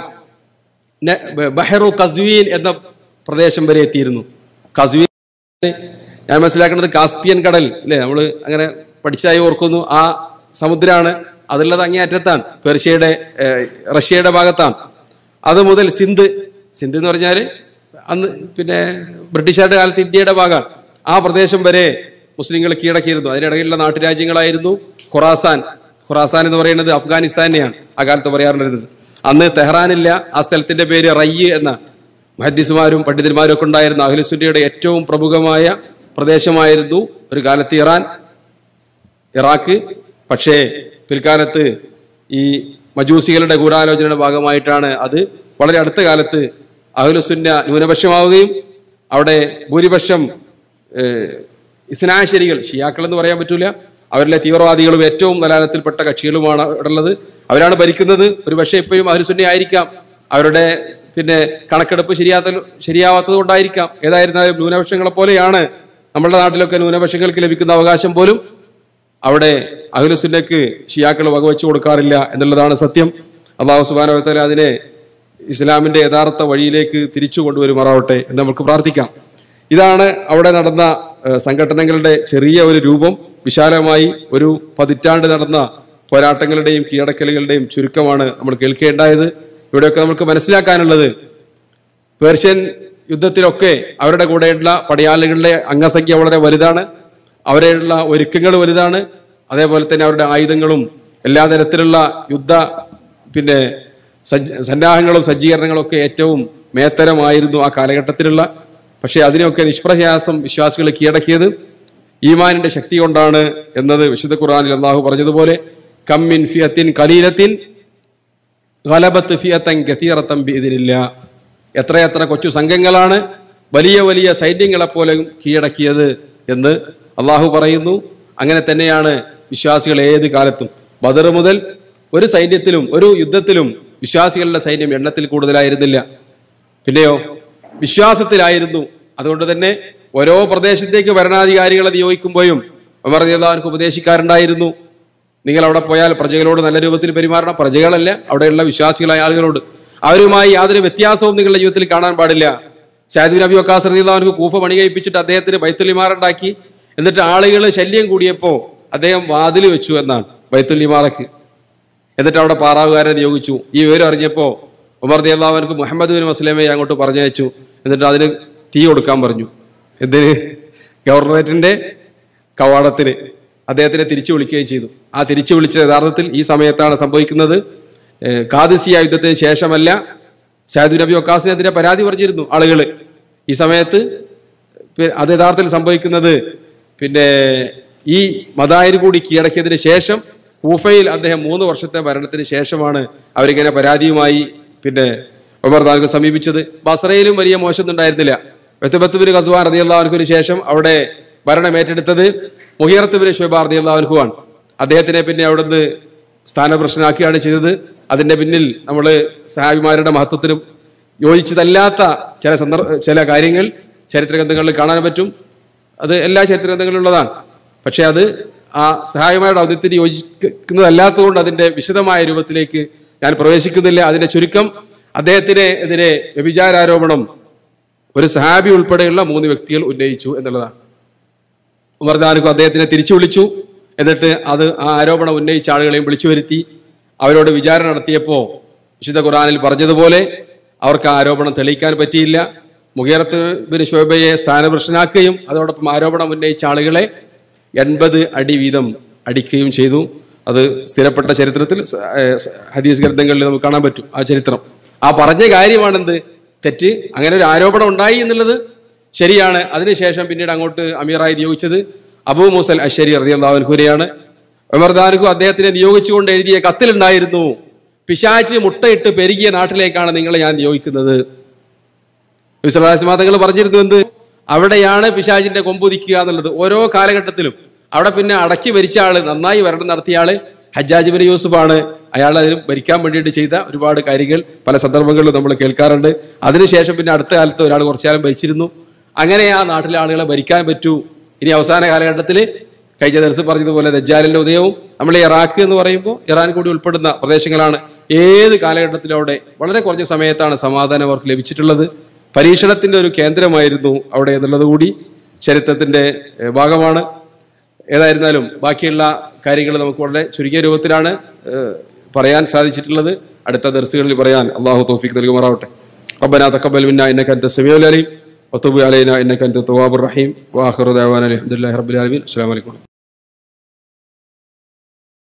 നെ- ബ- ബഹ്റു കസ്വീൻ എന്ന പ്രദേശം വരെ എത്തിയിരുന്നു കസ്വീൻ ഞാൻ മനസ്സിലാക്കുന്നത് കാസ്പിയൻ കടൽ അല്ലേ നമ്മൾ അങ്ങനെ പഠിച്ചതായി ഓർക്കുന്നു ആ സമുദ്രമാണ് അതുള്ളത് അങ്ങേയറ്റത്താണ് പേർഷ്യയുടെ ഏഹ്, റഷ്യയുടെ ഭാഗത്താണ് അത് മുതൽ സിന്ധ് സിന്ധ് എന്ന് പറഞ്ഞാൽ അന്ന് പിന്നെ ബ്രിട്ടീഷുകാരുടെ കാലത്ത് ഇന്ത്യയുടെ ഭാഗമാണ് ആ പ്രദേശം വരെ മുസ്ലിങ്ങൾ കീഴടക്കിയിരുന്നു അതിനിടയിലുള്ള നാട്ടുരാജ്യങ്ങളായിരുന്നു ഖുറാസാൻ ഖുറാസാൻ എന്ന് പറയുന്നത് അഫ്ഗാനിസ്ഥാനെയാണ് ആ കാലത്ത് പറയാറുണ്ടായിരുന്നത് അന്ന് തെഹ്റാനില്ല ആ സ്ഥലത്തിന്റെ പേര് റയ്യ് എന്നാണ് മഹദ്ദിസുമാരും പണ്ഡിതന്മാരും ഒക്കെ ഉണ്ടായിരുന്ന അഖിലുസുന്നയുടെ ഏറ്റവും പ്രമുഖമായ പ്രദേശമായിരുന്നു ഒരു കാലത്ത് ഇറാൻ ഇറാഖ് പക്ഷേ പിൽക്കാലത്ത് ഈ മജൂസികളുടെ ഗൂഢാലോചനയുടെ ഭാഗമായിട്ടാണ് അത് വളരെ അടുത്ത കാലത്ത് അഹ്ലുസുന്ന ന്യൂനപക്ഷമാവുകയും അവിടെ ഭൂരിപക്ഷം ഏഹ്, ഇസ്നാശരികൾ ഷിയാക്കൾ എന്ന് പറയാൻ പറ്റൂല അവരിലെ തീവ്രവാദികളും ഏറ്റവും നലാലത്തിൽപ്പെട്ട കക്ഷികളുമാണ് അവിടെ ഉള്ളത് അവരാണ് ഭരിക്കുന്നത് ഒരു പക്ഷേ ഇപ്പോഴും അഹ്ലുസുന്ന ആയിരിക്കാം അവരുടെ പിന്നെ കണക്കെടുപ്പ് ശരിയാത്ത ശരിയാവാത്തത് കൊണ്ടായിരിക്കാം ഏതായിരുന്നാലും ന്യൂനപക്ഷങ്ങളെ പോലെയാണ് നമ്മുടെ നാട്ടിലൊക്കെ ന്യൂനപക്ഷങ്ങൾക്ക് ലഭിക്കുന്ന അവകാശം പോലും അവിടെ അഖിലുസുന്നക്ക് ഷിയാക്കൾ വകവെച്ചു കൊടുക്കാറില്ല എന്നുള്ളതാണ് സത്യം അള്ളാഹു സുബാനവത്തല അതിനെ ഇസ്ലാമിന്റെ യഥാർത്ഥ വഴിയിലേക്ക് തിരിച്ചു കൊണ്ടുവരുമാറാവട്ടെ എന്ന് നമുക്ക് പ്രാർത്ഥിക്കാം ഇതാണ് അവിടെ നടന്ന ഏഹ്, സംഘടനകളുടെ ചെറിയ ഒരു രൂപം വിശാലമായി ഒരു പതിറ്റാണ്ട് നടന്ന പോരാട്ടങ്ങളുടെയും കീഴടക്കലുകളുടെയും ചുരുക്കമാണ് നമ്മൾ കേൾക്കേണ്ടായത് ഇവിടെയൊക്കെ നമുക്ക് മനസ്സിലാക്കാനുള്ളത് പേർഷ്യൻ യുദ്ധത്തിലൊക്കെ അവരുടെ കൂടെയുള്ള പടയാളികളുടെ അംഗസംഖ്യ വളരെ വലുതാണ് അവരെയുള്ള ഒരുക്കങ്ങൾ വലുതാണ് അതേപോലെ തന്നെ അവരുടെ ആയുധങ്ങളും എല്ലാ തരത്തിലുള്ള യുദ്ധ പിന്നെ സജ്ജ സന്നാഹങ്ങളും സജ്ജീകരണങ്ങളും ഒക്കെ ഏറ്റവും മേത്തരമായിരുന്നു ആ കാലഘട്ടത്തിലുള്ള പക്ഷേ അതിനെയൊക്കെ നിഷ്പ്രയാസം വിശ്വാസികൾ കീഴടക്കിയത് ഈമാനിന്റെ ശക്തി കൊണ്ടാണ് എന്നത് വിശുദ്ധ ഖുർആനിൽ അള്ളാഹു പറഞ്ഞതുപോലെ കമ്മിൻ ഫിയത്തിൻ കലീലത്തിൻ ഗലബത്ത് ഫിയത്തൻ ഗതീറത്തൻ ബിഇദിനില്ല എത്രയെത്ര കൊച്ചു സംഘങ്ങളാണ് വലിയ വലിയ സൈന്യങ്ങളെ പോലെ കീഴടക്കിയത് എന്ന് അള്ളാഹു പറയുന്നു അങ്ങനെ തന്നെയാണ് വിശ്വാസികൾ ഏത് കാലത്തും ബദർ മുതൽ ഒരു സൈന്യത്തിലും ഒരു യുദ്ധത്തിലും വിശ്വാസികളുടെ സൈന്യം എണ്ണത്തിൽ കൂടുതലായിരുന്നില്ല പിന്നെയോ വിശ്വാസത്തിലായിരുന്നു അതുകൊണ്ട് തന്നെ ഓരോ പ്രദേശത്തേക്ക് ഭരണാധികാരികളെ നിയോഗിക്കുമ്പോഴും ഉമർ റളിയല്ലാഹുവിനു ഉപദേശിക്കാറുണ്ടായിരുന്നു നിങ്ങൾ അവിടെ പോയാൽ പ്രജകളോട് നല്ല രൂപത്തിൽ പെരുമാറണം പ്രജകളല്ല അവിടെയുള്ള വിശ്വാസികളായ ആളുകളോട് അവരുമായി യാതൊരു വ്യത്യാസവും നിങ്ങളുടെ ജീവിതത്തിൽ കാണാൻ പാടില്ല ഷാഹിദ് നബി വക്കാസ് റളിയല്ലാഹുവിനു കൂഫ പണി കഴിപ്പിച്ചിട്ട് അദ്ദേഹത്തിന് ബൈത്തുൽ ഇമാറുണ്ടാക്കി എന്നിട്ട് ആളുകൾ ശല്യം കൂടിയപ്പോൾ അദ്ദേഹം വാതിൽ വെച്ചു എന്നാണ് ബൈത്തുൽ ഇമാറക്ക് എന്നിട്ട് അവിടെ പാറാവുകാരെ നിയോഗിച്ചു ഈ വിവരം അറിഞ്ഞപ്പോ ഉമർ ദിയല്ലാവനക്ക് മുഹമ്മദ് ബിൻ മസ്ലമയെ അങ്ങോട്ട് പറഞ്ഞയച്ചു എന്നിട്ട് അതിന് തീ കൊടുക്കാൻ പറഞ്ഞു എന്തിന് ഗവർണറേറ്റിന്റെ കവാടത്തിന് അദ്ദേഹത്തിനെ തിരിച്ചു വിളിക്കുകയും ചെയ്തു ആ തിരിച്ചു വിളിച്ച യഥാർത്ഥത്തിൽ ഈ സമയത്താണ് സംഭവിക്കുന്നത് ഏഹ് കാദിസിയ യുദ്ധത്തിന് ശേഷമല്ല ഷാദു നബി വക്കാസിനെതിരെ പരാതി പറഞ്ഞിരുന്നു ആളുകൾ ഈ സമയത്ത് പി- അത് യഥാർത്ഥത്തിൽ സംഭവിക്കുന്നത് പിന്നെ ഈ മദായര് കൂടി കീഴടക്കിയതിന് ശേഷം കൂഫയിൽ അദ്ദേഹം മൂന്ന് വർഷത്തെ ഭരണത്തിന് ശേഷമാണ് അവരിങ്ങനെ പരാതിയുമായി പിന്നെ ഉമർ താൽക്ക് സമീപിച്ചത് ബസറയിലും വലിയ മോശമൊന്നും ഉണ്ടായിരുന്നില്ല വെത്തുബത്തുബിന് ഖസുവാൻ റതിയല്ലാഹുവിന് ശേഷം അവിടെ ഭരണം ഏറ്റെടുത്തത് മുഹിയറത്തുബിന് ഷുബാർ റതിയല്ലാഹുവാൻ അദ്ദേഹത്തിനെ പിന്നെ അവിടുന്ന് സ്ഥാനഭ്രഷ്ടനാക്കുകയാണ് ചെയ്തത് അതിന്റെ പിന്നിൽ നമ്മൾ സഹാബിമാരുടെ മഹത്വത്തിന് യോജിച്ചതല്ലാത്ത ചില സന്ദർഭ ചില കാര്യങ്ങൾ ചരിത്ര ഗ്രന്ഥങ്ങളിൽ കാണാൻ പറ്റും അത് എല്ലാ ചരിത്ര ഗ്രന്ഥങ്ങളിലും ഉള്ളതാണ് പക്ഷെ അത് ആ സഹായമാരുടെ ഔദ്യത്തിന് യോജിക്കുന്നതല്ലാത്തതുകൊണ്ട് അതിന്റെ വിശദമായ രൂപത്തിലേക്ക് ഞാൻ പ്രവേശിക്കുന്നില്ല അതിന്റെ ചുരുക്കം അദ്ദേഹത്തിന് എതിരെ വ്യഭിചാരാരോപണം ഒരു സഹാബി ഉൾപ്പെടെയുള്ള മൂന്ന് വ്യക്തികൾ ഉന്നയിച്ചു എന്നുള്ളതാണ് ഉമർ ദാനുക്കും അദ്ദേഹത്തിനെ തിരിച്ചു വിളിച്ചു എന്നിട്ട് അത് ആ ആരോപണം ഉന്നയിച്ച ആളുകളെയും വിളിച്ചു വരുത്തി അവരോട് വിചാരണ നടത്തിയപ്പോൾ വിശുദ്ധ ഖുറാനിൽ പറഞ്ഞതുപോലെ അവർക്ക് ആ ആരോപണം തെളിയിക്കാൻ പറ്റിയില്ല മുഖേറത്ത് ബിൻ ശോഭയെ സ്ഥാനഭ്രഷ്ടനാക്കുകയും അതോടൊപ്പം ആരോപണം ഉന്നയിച്ച ആളുകളെ എൺപത് അടി വീതം അടിക്കുകയും ചെയ്തു അത് സ്ഥിരപ്പെട്ട ചരിത്രത്തിൽ സ- ഏഹ് സ- ഹദീസ് ഗ്രന്ഥങ്ങളിൽ നമുക്ക് കാണാൻ പറ്റും ആ ചരിത്രം ആ പറഞ്ഞ കാര്യമാണെന്ത് തെറ്റ് അങ്ങനെ ഒരു ആരോപണം ഉണ്ടായി എന്നുള്ളത് ശരിയാണ് അതിനുശേഷം പിന്നീട് അങ്ങോട്ട് അമീറായി നിയോഗിച്ചത് അബൂ മൂസൽ അഷരി റതിയാൻഹുരെയാണ് ഉമർദാനുഹു അദ്ദേഹത്തിനെ നിയോഗിച്ചുകൊണ്ട് എഴുതിയ കത്തിലുണ്ടായിരുന്നു പിശാച്ച് മുട്ടയിട്ട് പെരുകിയ നാട്ടിലേക്കാണ് നിങ്ങളെ ഞാൻ നിയോഗിക്കുന്നത് വിശ്വാസമാതങ്ങൾ പറഞ്ഞിരുന്നു എന്ത് അവിടെയാണ് പിശാചിന്റെ കൊമ്പുദിക്കുക എന്നുള്ളത് ഓരോ കാലഘട്ടത്തിലും അവിടെ പിന്നെ അടക്കി ഭരിച്ച ആള് നന്നായി ഭരണം നടത്തിയ ആള് ഹജ്ജാജ് ബിൻ യൂസുഫാണ് അയാൾ അതിന് ഭരിക്കാൻ വേണ്ടിയിട്ട് ചെയ്ത ഒരുപാട് കാര്യങ്ങൾ പല സന്ദർഭങ്ങളിലും നമ്മൾ കേൾക്കാറുണ്ട് അതിനുശേഷം പിന്നെ അടുത്ത കാലത്ത് ഒരാൾ കുറച്ചുകാലം ഭരിച്ചിരുന്നു അങ്ങനെ ആ നാട്ടിലെ ആളുകളെ ഭരിക്കാൻ പറ്റൂ ഇനി അവസാന കാലഘട്ടത്തിൽ കഴിഞ്ഞ ദിവസം പറഞ്ഞതുപോലെ ദജ്ജാലിന്റെ ഉദയവും നമ്മൾ ഈ ഇറാഖ് എന്ന് പറയുമ്പോൾ ഇറാൻ കൂടി ഉൾപ്പെടുന്ന പ്രദേശങ്ങളാണ് ഏത് കാലഘട്ടത്തിലും അവിടെ വളരെ കുറഞ്ഞ സമയത്താണ് സമാധാനം അവർക്ക് ലഭിച്ചിട്ടുള്ളത് പരീക്ഷണത്തിന്റെ ഒരു കേന്ദ്രമായിരുന്നു അവിടെ എന്നുള്ളത് കൂടി ചരിത്രത്തിന്റെ ഏഹ്, ഭാഗമാണ് ഏതായിരുന്നാലും ബാക്കിയുള്ള കാര്യങ്ങൾ നമുക്ക് വളരെ ചുരുങ്ങിയ രൂപത്തിലാണ് ഏഹ്, പറയാൻ സാധിച്ചിട്ടുള്ളത് അടുത്ത ദർസുകളിൽ പറയാൻ അള്ളാഹു തോഫിക്ക് നൽകുമാറാവട്ടെ ربنا تقبل منا انك انت السميع العليم وتب علينا انك انت التواب الرحيم واخر دعوانا الحمد لله رب العالمين السلام عليكم